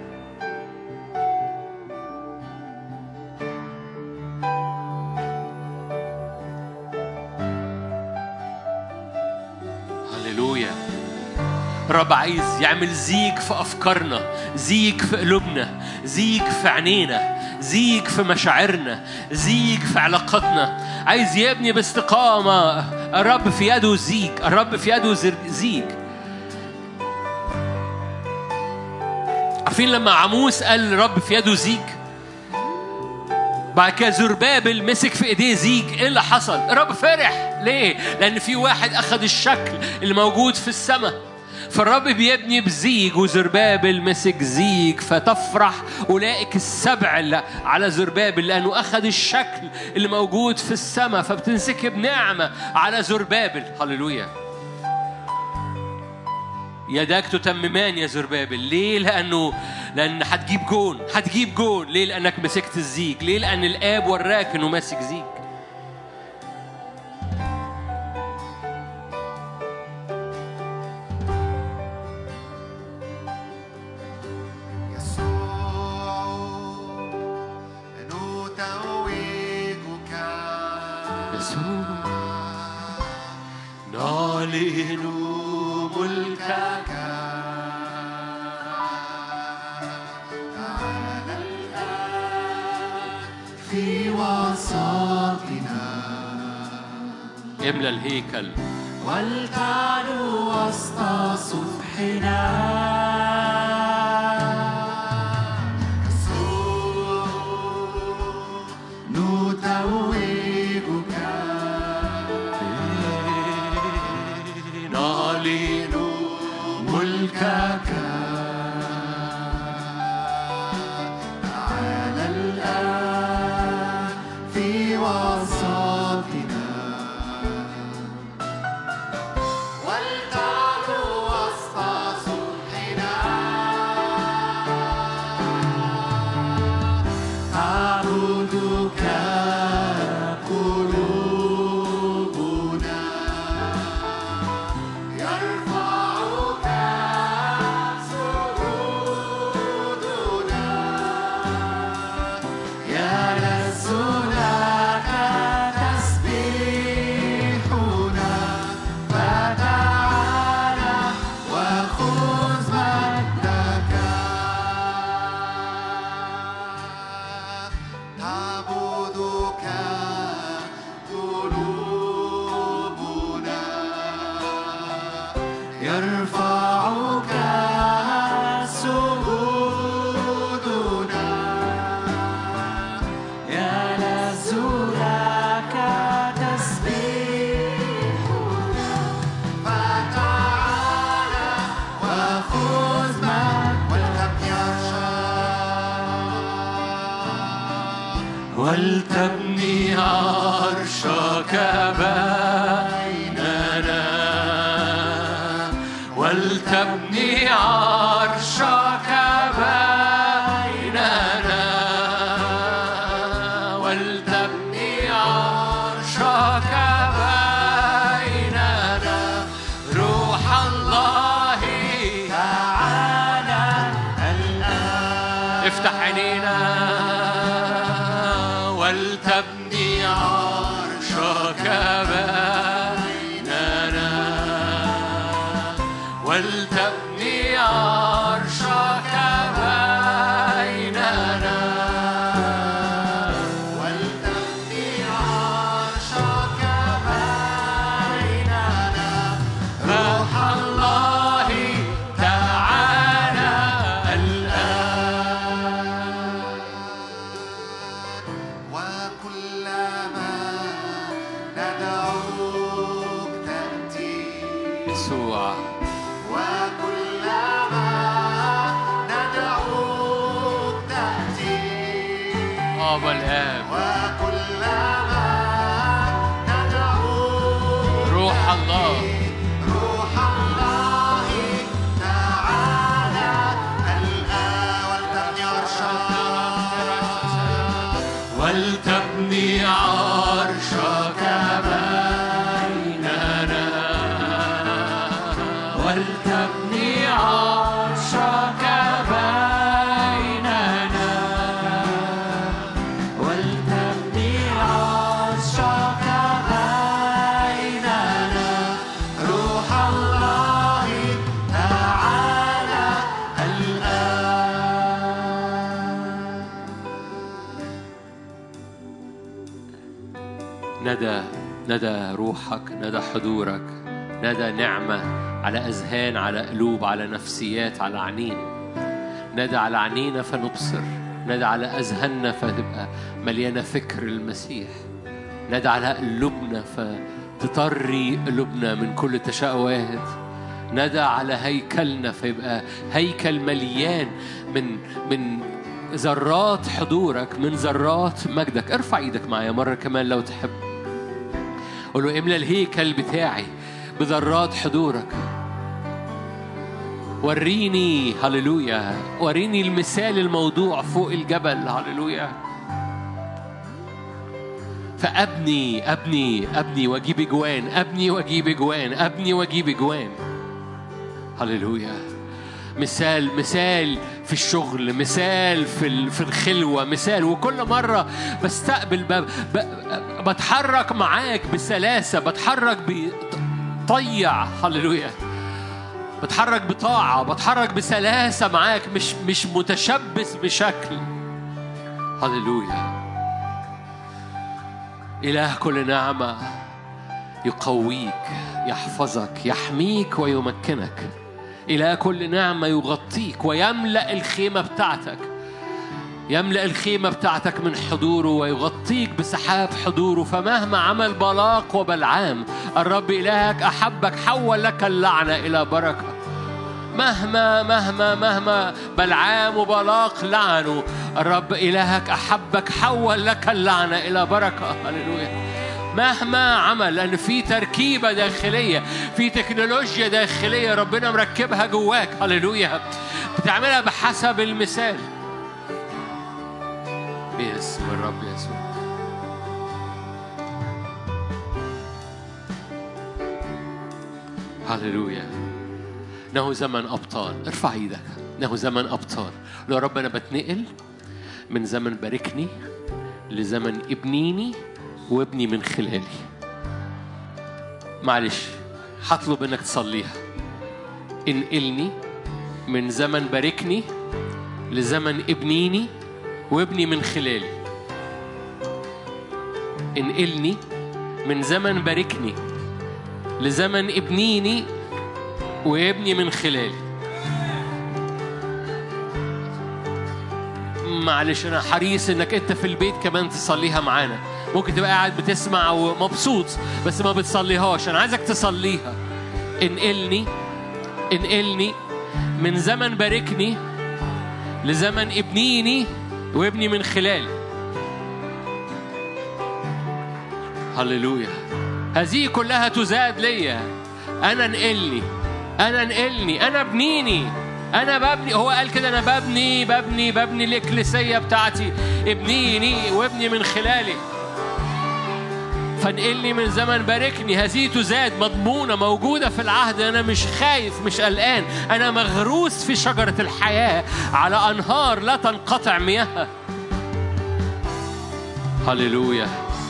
هللويا الرب عايز يعمل زيج في افكارنا زيج في قلوبنا زيج في عينينا زيج في مشاعرنا زيج في علاقاتنا عايز يبني باستقامه الرب في يده زيج الرب في يده زر- زيج عارفين لما عموس قال الرب في يده زيج بعد كده زربابل مسك في ايديه زيج ايه اللي حصل الرب فرح ليه لان في واحد اخذ الشكل اللي موجود في السماء فالرب بيبني بزيج وزربابل مسك زيج فتفرح اولئك السبع اللي على زربابل لانه اخذ الشكل اللي موجود في السماء فبتنسكب نعمه على زربابل هللويا يداك تتممان يا زربابل ليه لانه لان هتجيب جون هتجيب جون ليه لانك مسكت الزيج ليه لان الاب وراك انه ماسك زيج يسوع نتوجك يسوع نعلن ملكك في وسطنا يملى الهيكل ولتعلو وسط صبحنا نتوجك نعلن ملكك تعالى الآن في وسطنا ولتعلو وسط صلحنا تعبدك قلوبنا يرفعك سجودنا يلذ لك تسبيحنا فتعالى وخذ مجدك تعبدك قلوبنا يرفعك سجودنا يلذ لك تسبيحنا فتعالى وخذ مجدك ولتبني عرشك بيننا ولتبني عرشك بيننا ولتبني عرشك بيننا روح الله تعالى الآن افتح عينينا ولتبني عرشك بيننا ولتبني عرشك بيننا ولتبني عرشك بيننا روح الله تعالى الآن وكلما ندعوك تأتي يسوع وكلما ندعوك تأتي آبا الآب وكلما ندعوك روح الله روح الله تعالى الآن ولتبني عرشك ولتبني عرشك بيننا ولتبني عرشك بيننا ولتبني عرشك بيننا روح الله تعالى الآن ندى ندى روحك ندى حضورك ندى نعمة على أذهان على قلوب على نفسيات على عينين ندى على عينينا فنبصر ندى على أذهاننا فتبقى مليانة فكر المسيح ندى على قلوبنا فتطري قلوبنا من كل تشاؤات ندى على هيكلنا فيبقى هيكل مليان من من ذرات حضورك من ذرات مجدك ارفع ايدك معايا مرة كمان لو تحب قول له املى الهيكل بتاعي بذرات حضورك وريني هللويا وريني المثال الموضوع فوق الجبل هللويا فابني ابني ابني واجيب اجوان ابني واجيب اجوان ابني واجيب اجوان هللويا مثال مثال في الشغل مثال في ال- في الخلوه مثال وكل مره بستقبل ب... ب... بتحرك معاك بسلاسه بتحرك بطيع هللويا بتحرك بطاعه بتحرك بسلاسه معاك مش مش متشبث بشكل هللويا إله كل نعمة يقويك يحفظك يحميك ويمكنك إله كل نعمة يغطيك ويملأ الخيمة بتاعتك يملأ الخيمة بتاعتك من حضوره ويغطيك بسحاب حضوره فمهما عمل بلاق وبلعام الرب إلهك أحبك حول لك اللعنة إلى بركة مهما مهما مهما بلعام وبلاق لعنوا الرب إلهك أحبك حول لك اللعنة إلى بركة هللويا مهما عمل لأن في تركيبة داخلية في تكنولوجيا داخلية ربنا مركبها جواك هللويا بتعملها بحسب المثال باسم الرب يسوع هللويا انه زمن ابطال ارفع ايدك انه زمن ابطال لو يا رب انا بتنقل من زمن باركني لزمن ابنيني وابني من خلالي معلش هطلب انك تصليها انقلني من زمن باركني لزمن ابنيني وابني من خلالي انقلني من زمن باركني لزمن ابنيني وابني من خلالي معلش انا حريص انك انت في البيت كمان تصليها معانا ممكن تبقى قاعد بتسمع ومبسوط بس ما بتصليهاش انا عايزك تصليها انقلني انقلني من زمن باركني لزمن ابنيني وابني من خلالي هللويا هذه كلها تزاد ليا انا انقلني انا انقلني انا ابنيني انا ببني هو قال كده انا ببني ببني ببني الاكليسيه بتاعتي ابنيني وابني من خلالي فانقلني من زمن باركني هذه تزاد مضمونة موجودة في العهد أنا مش خايف مش قلقان أنا مغروس في شجرة الحياة على أنهار لا تنقطع مياهها هللويا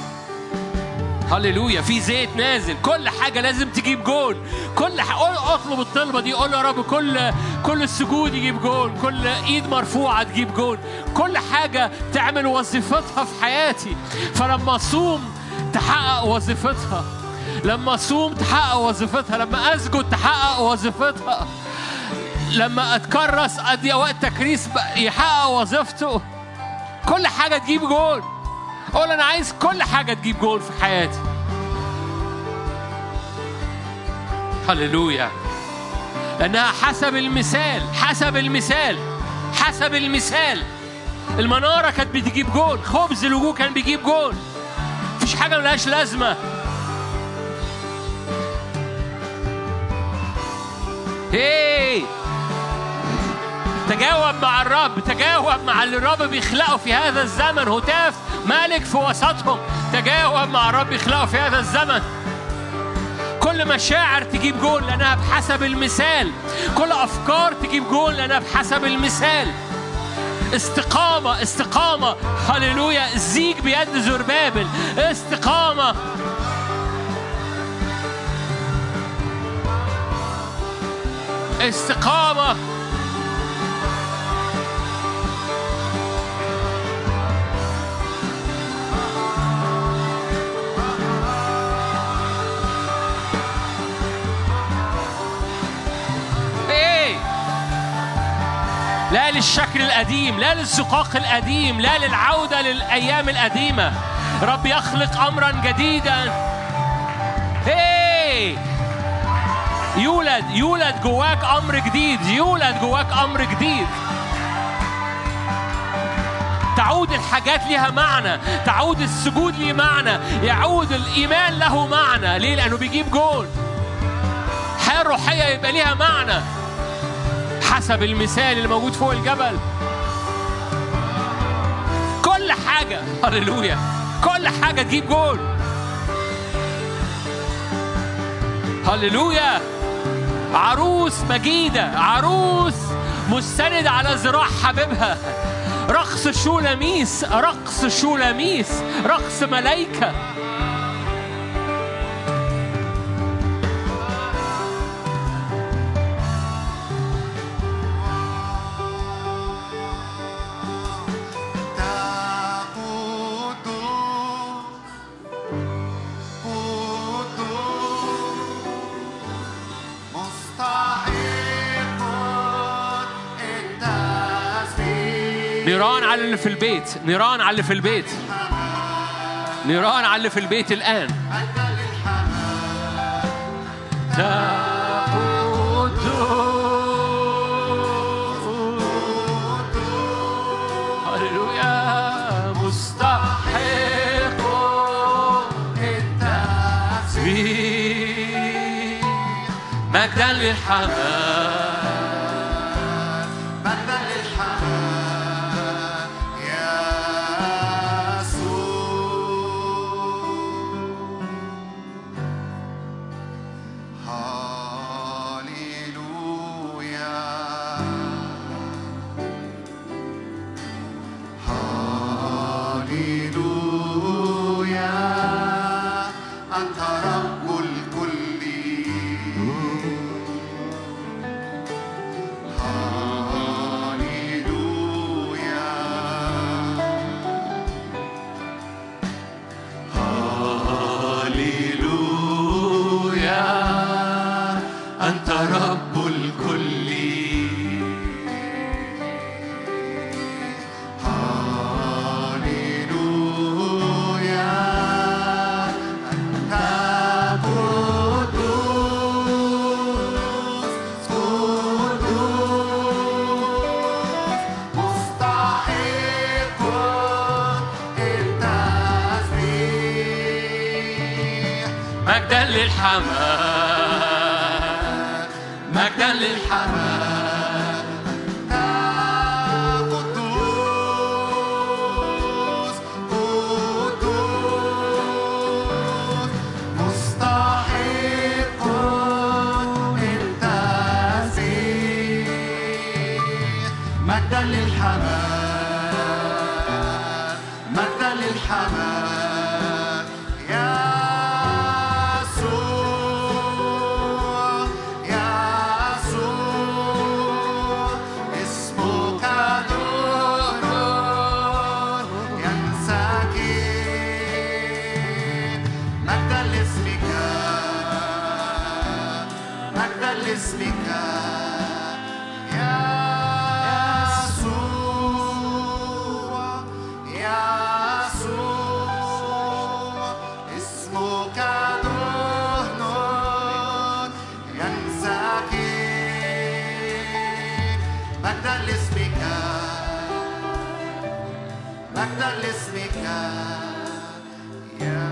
هللويا في زيت نازل كل حاجة لازم تجيب جول كل ح... قول- اطلب الطلبة دي قول يا رب كل كل السجود يجيب جول كل ايد مرفوعة تجيب جول كل حاجة تعمل وظيفتها في حياتي فلما اصوم تحقق وظيفتها لما اصوم تحقق وظيفتها لما اسجد تحقق وظيفتها لما اتكرس ادي وقت تكريس بقى يحقق وظيفته كل حاجة تجيب جول قول انا عايز كل حاجه تجيب جول في حياتي هللويا لانها حسب المثال حسب المثال حسب المثال المناره كانت بتجيب جول خبز الوجوه كان بيجيب جول مفيش حاجه ملهاش لازمه هي تجاوب مع الرب تجاوب مع اللي الرب بيخلقه في هذا الزمن هتاف مالك في وسطهم تجاوب مع الرب يخلقه في هذا الزمن كل مشاعر تجيب جول لأنها بحسب المثال كل أفكار تجيب جول لأنها بحسب المثال استقامة استقامة هللويا زيج بيد زربابل استقامة استقامة ايه لا للشكل القديم لا للزقاق القديم لا للعودة للأيام القديمة رب يخلق أمرا جديدا ايه يولد يولد جواك أمر جديد يولد جواك أمر جديد تعود الحاجات لها معنى تعود السجود ليه معنى يعود الإيمان له معنى ليه لأنه بيجيب جول الحياة الروحية يبقى ليها معنى حسب المثال اللي موجود فوق الجبل كل حاجة هللويا كل حاجة تجيب جول هللويا عروس مجيدة عروس مستند على ذراع حبيبها رقص شولاميس رقص شولاميس رقص ملايكة تعبد نيران على اللي في البيت نيران على اللي في البيت نيران على اللي في البيت الآن هللويا مستحق التسبيح مجدا للحمام مجدا للحمام يا يسوع هاليلويا هاليلويا أنت رب الكل هاليلويا هاليلويا أنت رب الكل هاليلويا أنت قدوس قدوس مستحق التسبيح مجدا للحمام مجدا للحمام قدوس قدوس مستحق التسبيح مجدا للحمام مجدا للحمام يا يسوع يا يسوع اسمك نور ينسكب مجدا لاسمك مجدا لاسمك يا يسوع يا يسوع اسمك دهن ينسكب مجدا لاسمك مجدا لاسمك يا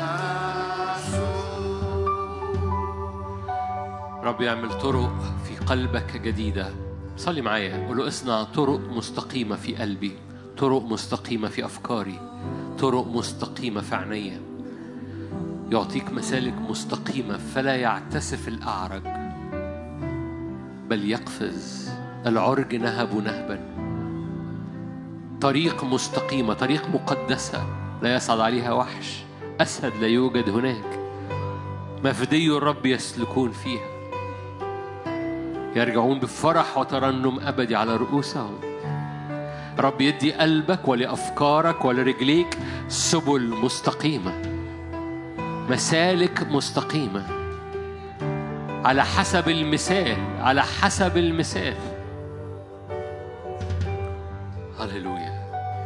يسوع رب يعمل طرق في قلبك جديدة صلي معايا قول له اصنع طرق مستقيمة في قلبي طرق مستقيمة في أفكاري طرق مستقيمة في عينيا يعطيك مسالك مستقيمة فلا يعتسف الأعرج بل يقفز العرج نهب نهبا طريق مستقيمة طريق مقدسة لا يصعد عليها وحش أسد لا يوجد هناك مفدي الرب يسلكون فيها يرجعون بفرح وترنم أبدي على رؤوسهم رب يدي قلبك ولأفكارك ولرجليك سبل مستقيمة مسالك مستقيمة على حسب المثال على حسب المثال هللويا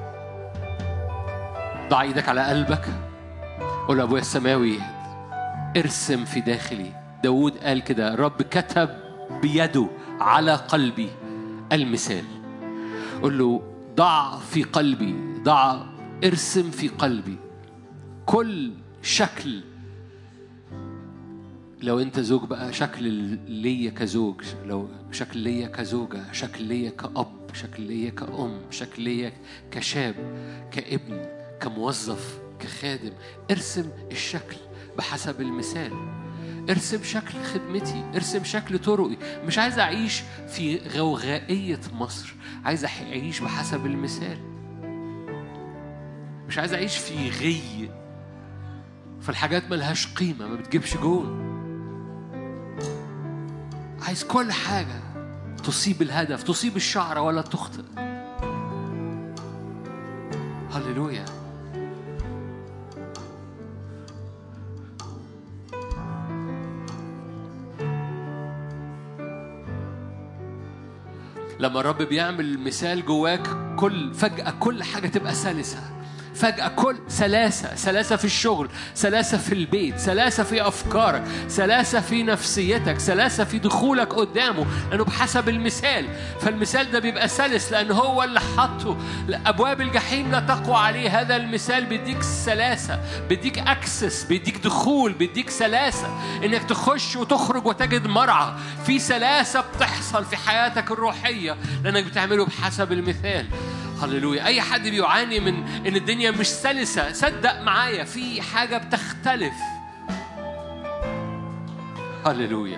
ضع ايدك على قلبك قول ابويا السماوي ارسم في داخلي داود قال كده الرب كتب بيده على قلبي المثال قول له ضع في قلبي ضع ارسم في قلبي كل شكل لو انت زوج بقى شكل ليا كزوج لو شكل ليا كزوجة شكل ليا كأب شكل ليا كأم شكل ليا كشاب كابن كموظف كخادم ارسم الشكل بحسب المثال ارسم شكل خدمتي ارسم شكل طرقي مش عايز اعيش في غوغائية مصر عايز اعيش بحسب المثال مش عايز اعيش في غي فالحاجات ملهاش قيمة ما بتجيبش جون عايز كل حاجة تصيب الهدف تصيب الشعر ولا تخطئ هللويا لما الرب بيعمل مثال جواك كل فجأة كل حاجة تبقى سلسة فجأة كل سلاسة سلاسة في الشغل سلاسة في البيت سلاسة في أفكارك سلاسة في نفسيتك سلاسة في دخولك قدامه لأنه بحسب المثال فالمثال ده بيبقى سلس لأن هو اللي حطه أبواب الجحيم لا تقوى عليه هذا المثال بيديك سلاسة بيديك أكسس بيديك دخول بيديك سلاسة إنك تخش وتخرج وتجد مرعى في سلاسة بتحصل في حياتك الروحية لأنك بتعمله بحسب المثال هللويا اي حد بيعاني من ان الدنيا مش سلسه صدق معايا في حاجه بتختلف هللويا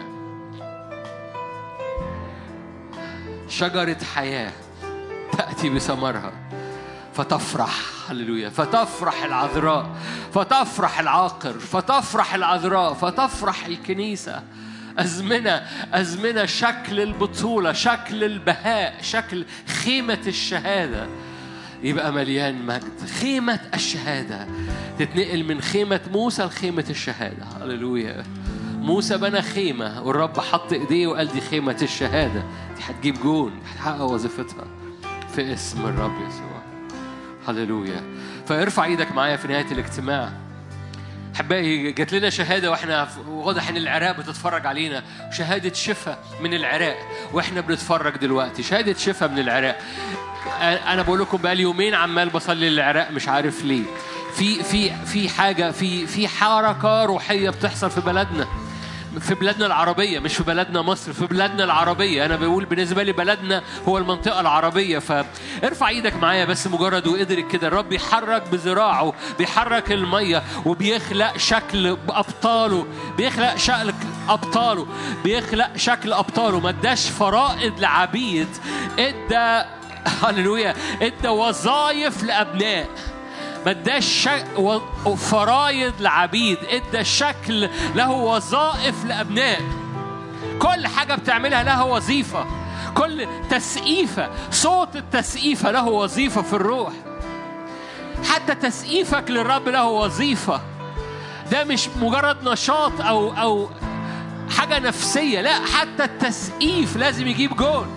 شجره حياه تاتي بثمرها فتفرح هللويا فتفرح العذراء فتفرح العاقر فتفرح العذراء فتفرح الكنيسه أزمنة أزمنة شكل البطولة شكل البهاء شكل خيمة الشهادة يبقى مليان مجد خيمة الشهادة تتنقل من خيمة موسى لخيمة الشهادة هللويا موسى بنى خيمة والرب حط ايديه وقال دي خيمة الشهادة دي هتجيب جون هتحقق وظيفتها في اسم الرب يسوع هللويا فارفع ايدك معايا في نهاية الاجتماع احبائي جات لنا شهاده واحنا واضح ان العراق بتتفرج علينا شهاده شفاء من العراق واحنا بنتفرج دلوقتي شهاده شفاء من العراق انا بقول لكم بقالي يومين عمال بصلي للعراق مش عارف ليه في في في حاجه في في حركه روحيه بتحصل في بلدنا في بلادنا العربية مش في بلدنا مصر في بلادنا العربية أنا بقول بالنسبة لي بلدنا هو المنطقة العربية فارفع إيدك معايا بس مجرد وادرك كده الرب بيحرك بذراعه بيحرك المية وبيخلق شكل أبطاله بيخلق شكل أبطاله بيخلق شكل أبطاله ما اداش فرائض لعبيد ادى هللويا ادى وظائف لأبناء ما اداش شك... و... فرايض لعبيد ادى شكل له وظائف لابناء كل حاجه بتعملها لها وظيفه كل تسقيفه صوت التسقيفه له وظيفه في الروح حتى تسقيفك للرب له وظيفه ده مش مجرد نشاط او او حاجه نفسيه لا حتى التسقيف لازم يجيب جون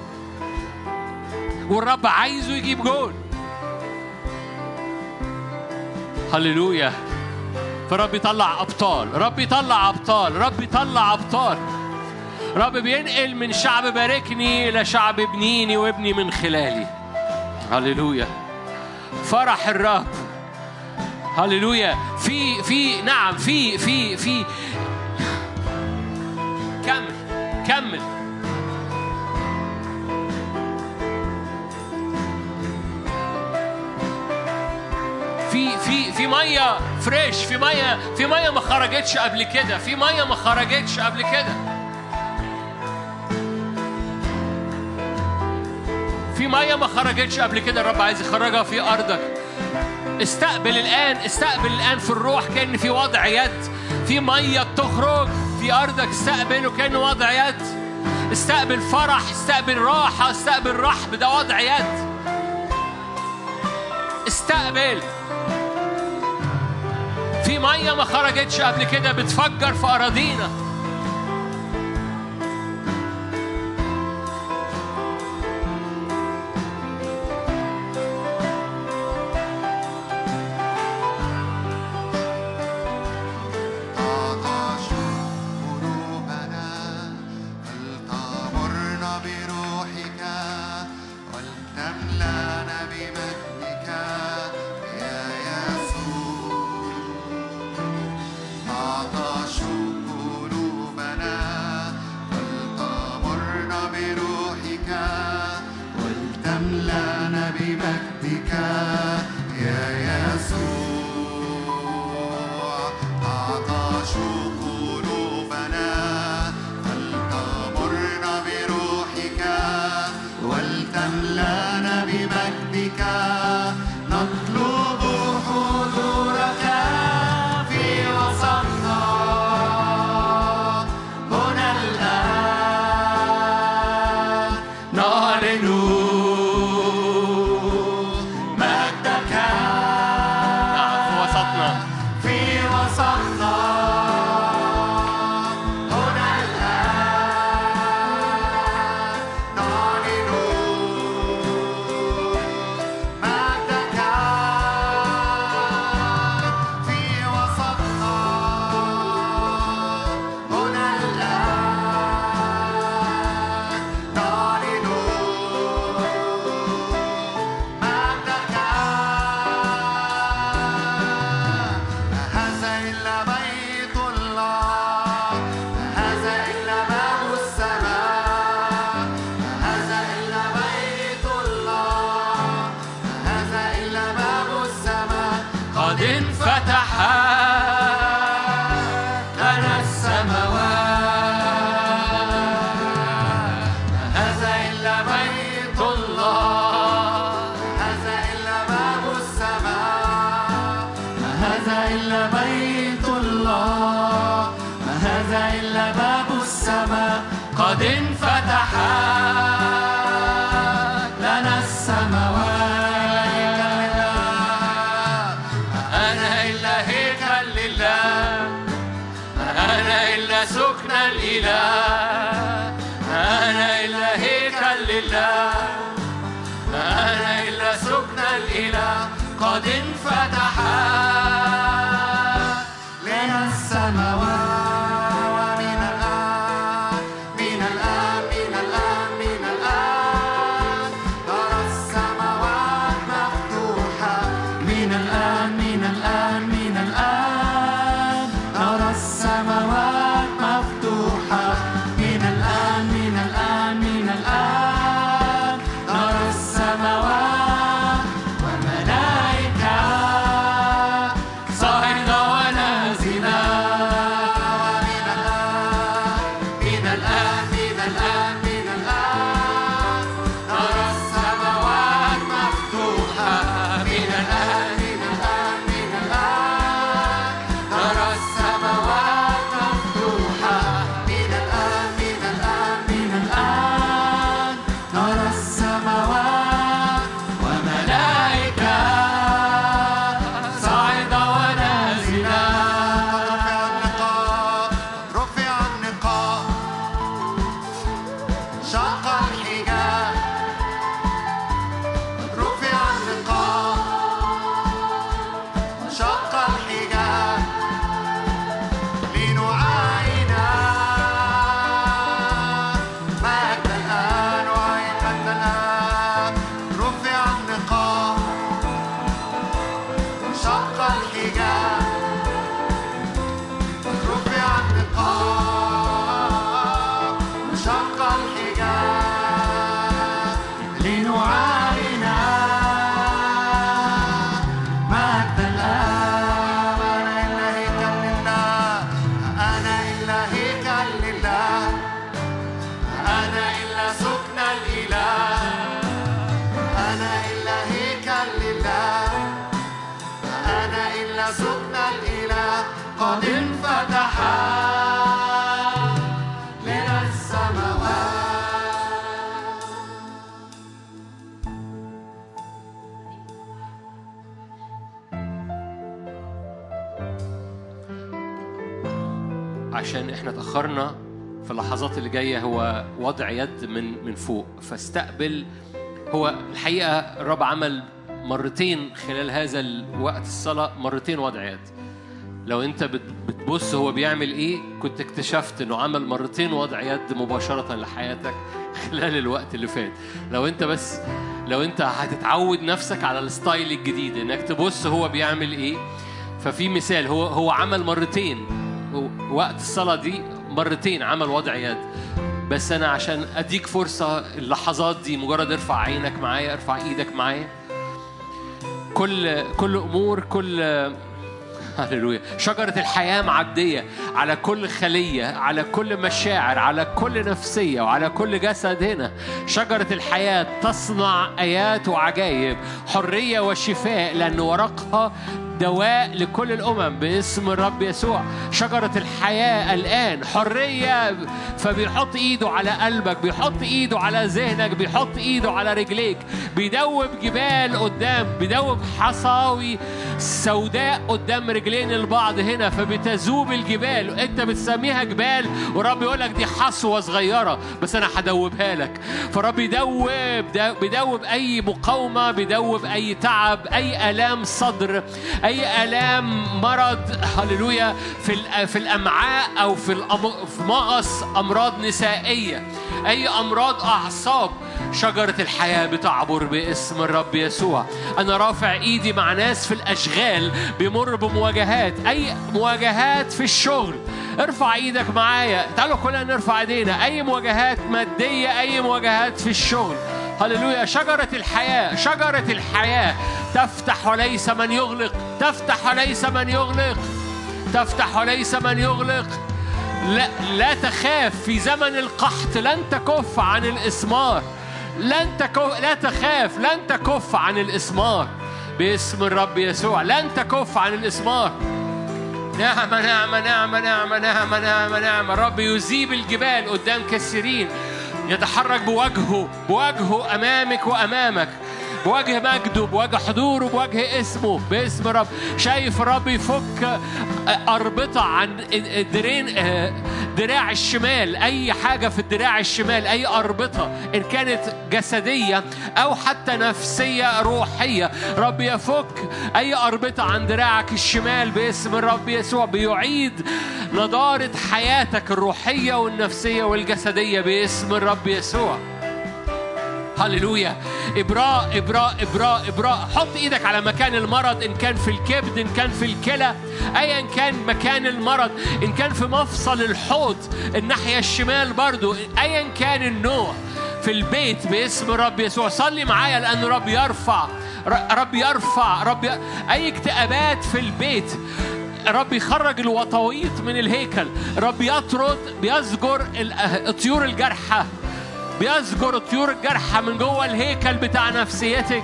والرب عايزه يجيب جون هللويا فرب يطلع ابطال رب يطلع ابطال رب يطلع ابطال رب بينقل من شعب باركني الى شعب ابنيني وابني من خلالي هللويا فرح الرب هللويا في في نعم في في في كمل كمل في في في ميه فريش في ميه في ميه ما خرجتش قبل كده في ميه ما خرجتش قبل كده في ميه ما خرجتش قبل كده الرب عايز يخرجها في ارضك استقبل الان استقبل الان في الروح كان في وضع يد في ميه بتخرج في ارضك استقبل وكان وضع يد استقبل فرح استقبل راحه استقبل رحب ده وضع يد استقبل في ميه ما خرجتش قبل كده بتفجر في اراضينا تعطش قلوبنا فلتغمرنا بروحك ولتملأنا بمجدك يا يسوع تعطش قلوبنا فلتغمرنا بروحك ولتملأنا بمجدك يا يسوع تعطش قلوبنا فلتغمرنا بروحك ولتملأنا بمجدك نطلب حضورك في وسطنا هنا الآن نعلن مجدك نعم في وسطنا في وسطنا هنا الآن نعلن قد انفتحت لنا السماوات هذا إلا بيت الله هذا إلا باب السماء ما هذا إلا بيت الله ما هذا إلا باب السماء قد انفتحت لنا السماوات أنا إلا هيكل لله أنا إلا سكن الإله أنا إلا هيكل لله أنا إلا سكن الإله قد انفتحت لنا السماوات ومن الآن من الآن من الآن من الآن ترى السماوات مفتوحة من الآن من الآن من الآن ترى السماوات مفتوحة من الآن من الآن من الآن ترى السماوات والملائكة صاعدة ونازلة ومن الآن من الآن من الآن من الآن نرى السماوات مفتوحة من الآن من الآن من الآن نرى السماوات مفتوحة من الآن من الآن من الآن نرى السماوات وملائكة صاعدة ونازلة رفع النقاب شق الحجاب رفع النقاب شق الحجاب لنعاين مجد الآن وعيد الآن رفع النقاب شق الحجاب رفع النقاب شق الحجاب لنعاين مجد الآب أنا إلا هيكل لله أنا إلا هيكل لله أنا إلا سكن الإله أنا إلا هيكل لله أنا إلا سكن الإله قد انفتح لنا السماوات عشان احنا اتأخرنا في اللحظات اللي جاية هو وضع يد من من فوق فاستقبل هو الحقيقة الرب عمل مرتين خلال هذا الوقت الصلاة مرتين وضع يد لو انت بت- بتبص هو بيعمل ايه كنت اكتشفت انه عمل مرتين وضع يد مباشرة لحياتك خلال الوقت اللي فات لو انت بس لو انت هتتعود نفسك على الستايل الجديد انك تبص هو بيعمل ايه ففي مثال هو هو عمل مرتين هو- وقت الصلاة دي مرتين عمل وضع يد بس انا عشان اديك فرصة اللحظات دي مجرد ارفع عينك معايا ارفع ايدك معايا كل كل امور كل هللويا شجرة الحياة معدية على كل خلية على كل مشاعر على كل نفسية وعلى كل جسد هنا شجرة الحياة تصنع آيات وعجائب حرية وشفاء لأن ورقها دواء لكل الأمم باسم الرب يسوع شجرة الحياة الآن حرية فبيحط إيده على قلبك بيحط إيده على ذهنك بيحط إيده على رجليك بيدوب جبال قدام بيدوب حصاوي سوداء قدام رجلين البعض هنا فبتذوب الجبال انت بتسميها جبال ورب يقول لك دي حصوه صغيره بس انا هدوبها لك فرب يدوب بيدوب اي مقاومه بيدوب اي تعب اي الام صدر اي الام مرض هللويا في الأ- في الامعاء او في الأم- في مغص امراض نسائيه اي امراض اعصاب شجرة الحياة بتعبر باسم الرب يسوع أنا رافع إيدي مع ناس في الأشغال بيمر بمواجهات أي مواجهات في الشغل ارفع ايدك معايا تعالوا كلنا نرفع ايدينا اي مواجهات ماديه اي مواجهات في الشغل هللويا شجرة الحياة شجرة الحياة تفتح وليس من يغلق تفتح وليس من يغلق تفتح وليس من يغلق لا, لا تخاف في زمن القحط لن تكف عن الإسمار لن تكف لا تخاف لن تكف عن الإسمار باسم الرب يسوع لن تكف عن الإسمار نعمة نعمة نعمة نعمة نعمة نعمة نعمة الرب يذيب الجبال قدام كثيرين يتحرك بوجهه بوجهه أمامك وأمامك بوجه مجده بوجه حضوره بوجه اسمه باسم الرب شايف الرب يفك أربطة عن درين دراع الشمال أي حاجة في الدراع الشمال أي أربطة إن كانت جسدية أو حتى نفسية روحية رب يفك أي أربطة عن دراعك الشمال باسم الرب يسوع بيعيد نضارة حياتك الروحية والنفسية والجسدية باسم الرب يسوع هللويا ابراء ابراء ابراء ابراء حط ايدك على مكان المرض ان كان في الكبد ان كان في الكلى ايا كان مكان المرض ان كان في مفصل الحوض الناحيه الشمال برضو ايا كان النوع في البيت باسم رب يسوع صلي معايا لان رب يرفع رب يرفع رب ي... اي اكتئابات في البيت رب يخرج الوطويط من الهيكل رب يطرد بيزجر الطيور الجارحه بيزجر الطيور الجارحة من جوه الهيكل بتاع نفسيتك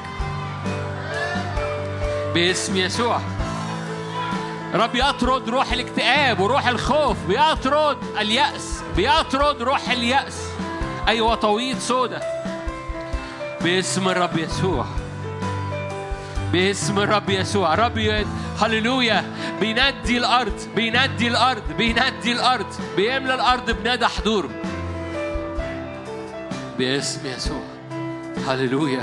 باسم يسوع رب يطرد روح الاكتئاب وروح الخوف بيطرد اليأس بيطرد روح اليأس أي وطويط سودة باسم الرب يسوع باسم الرب يسوع رب ي... هللويا بيندي الأرض بيندي الأرض بيندي الأرض بيملى الأرض بندى حضوره باسم يسوع هللويا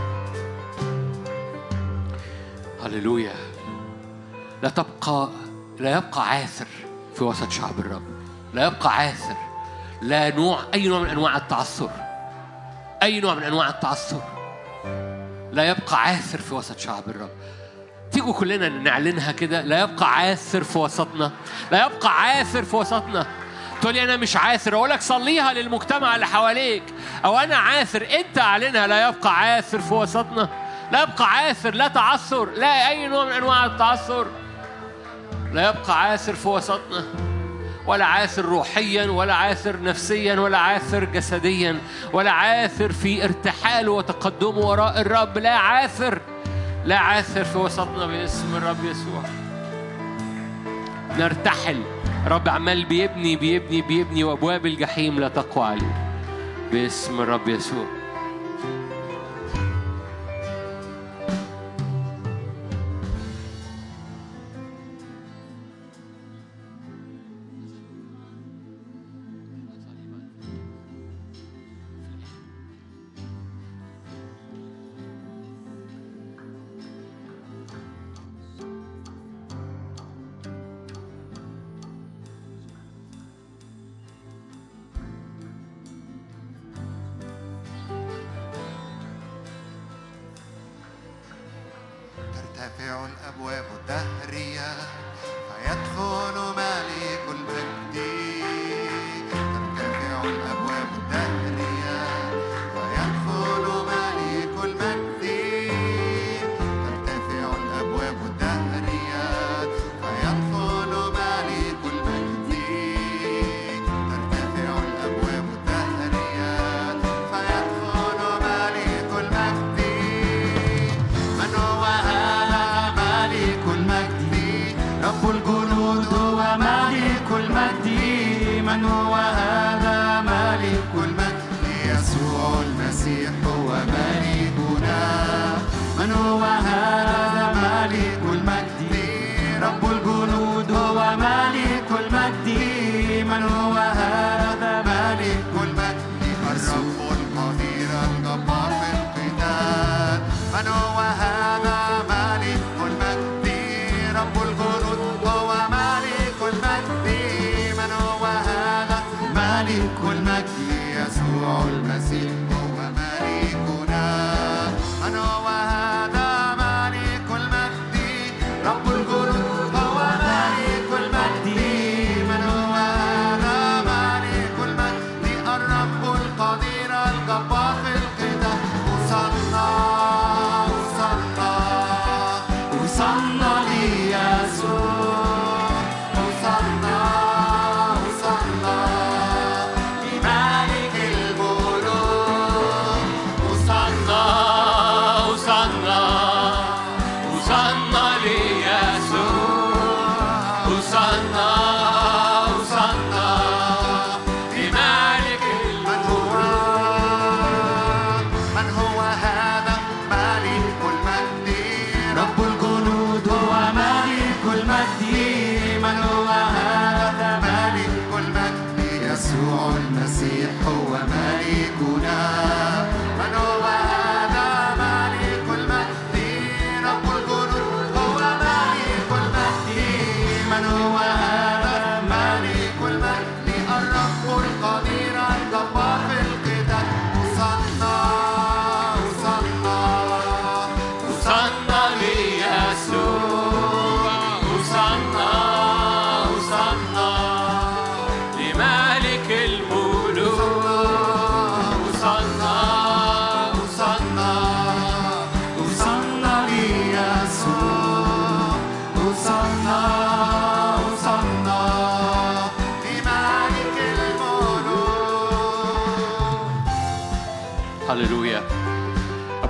هللويا لا تبقى لا يبقى عاثر في وسط شعب الرب لا يبقى عاثر لا نوع اي نوع من انواع التعثر اي نوع من انواع التعثر لا يبقى عاثر في وسط شعب الرب تيجوا كلنا نعلنها كده لا يبقى عاثر في وسطنا لا يبقى عاثر في وسطنا تقولي انا مش عاثر اقول لك صليها للمجتمع اللي حواليك او انا عاثر انت اعلنها لا يبقى عاثر في وسطنا لا يبقى عاثر لا تعثر لا اي نوع من انواع التعثر لا يبقى عاثر في وسطنا ولا عاثر روحيا ولا عاثر نفسيا ولا عاثر جسديا ولا عاثر في ارتحاله وتقدمه وراء الرب لا عاثر لا عاثر في وسطنا باسم الرب يسوع نرتحل رب عمال بيبني بيبني بيبني وابواب الجحيم لا تقوى عليه باسم الرب يسوع ترتفع الأبواب الدهرية فيدخل ملك المجد ترتفع الأبواب الدهرية فيدخل ملك المجد ترتفع الأبواب الدهرية فيدخل ملك المجد ترتفع الأبواب الدهرية فيدخل ملك المجد من هو هذا ملك المجد رب الجنود هو ملك المجد من هو هذا ملك المجد يسوع المسيح هو ملكنا من هو هذا ملك المجد رب الجنود هو ملك المجد من هو هذا ملك المجد الرب القدير الجبار في القتال من هو هذا ملك المجد رب الجنود هو ملك المجد من هو هذا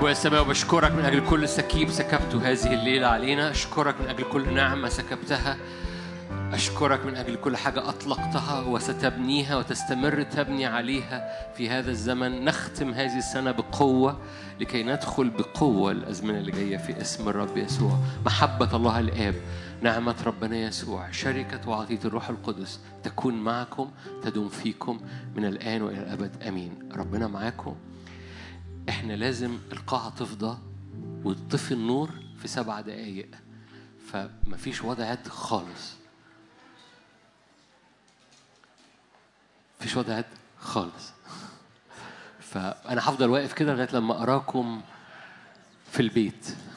أبويا السماء وبشكرك من أجل كل سكيب سكبته هذه الليلة علينا أشكرك من أجل كل نعمة سكبتها أشكرك من أجل كل حاجة أطلقتها وستبنيها وتستمر تبني عليها في هذا الزمن نختم هذه السنة بقوة لكي ندخل بقوة الأزمنة اللي جاية في اسم الرب يسوع محبة الله الآب نعمة ربنا يسوع شركة وعطية الروح القدس تكون معكم تدوم فيكم من الآن وإلى الأبد أمين ربنا معاكم احنا لازم القاعة تفضى وتطفي النور في سبع دقايق فمفيش وضع عد خالص مفيش وضع عد خالص فأنا هفضل واقف كده لغاية لما أراكم في البيت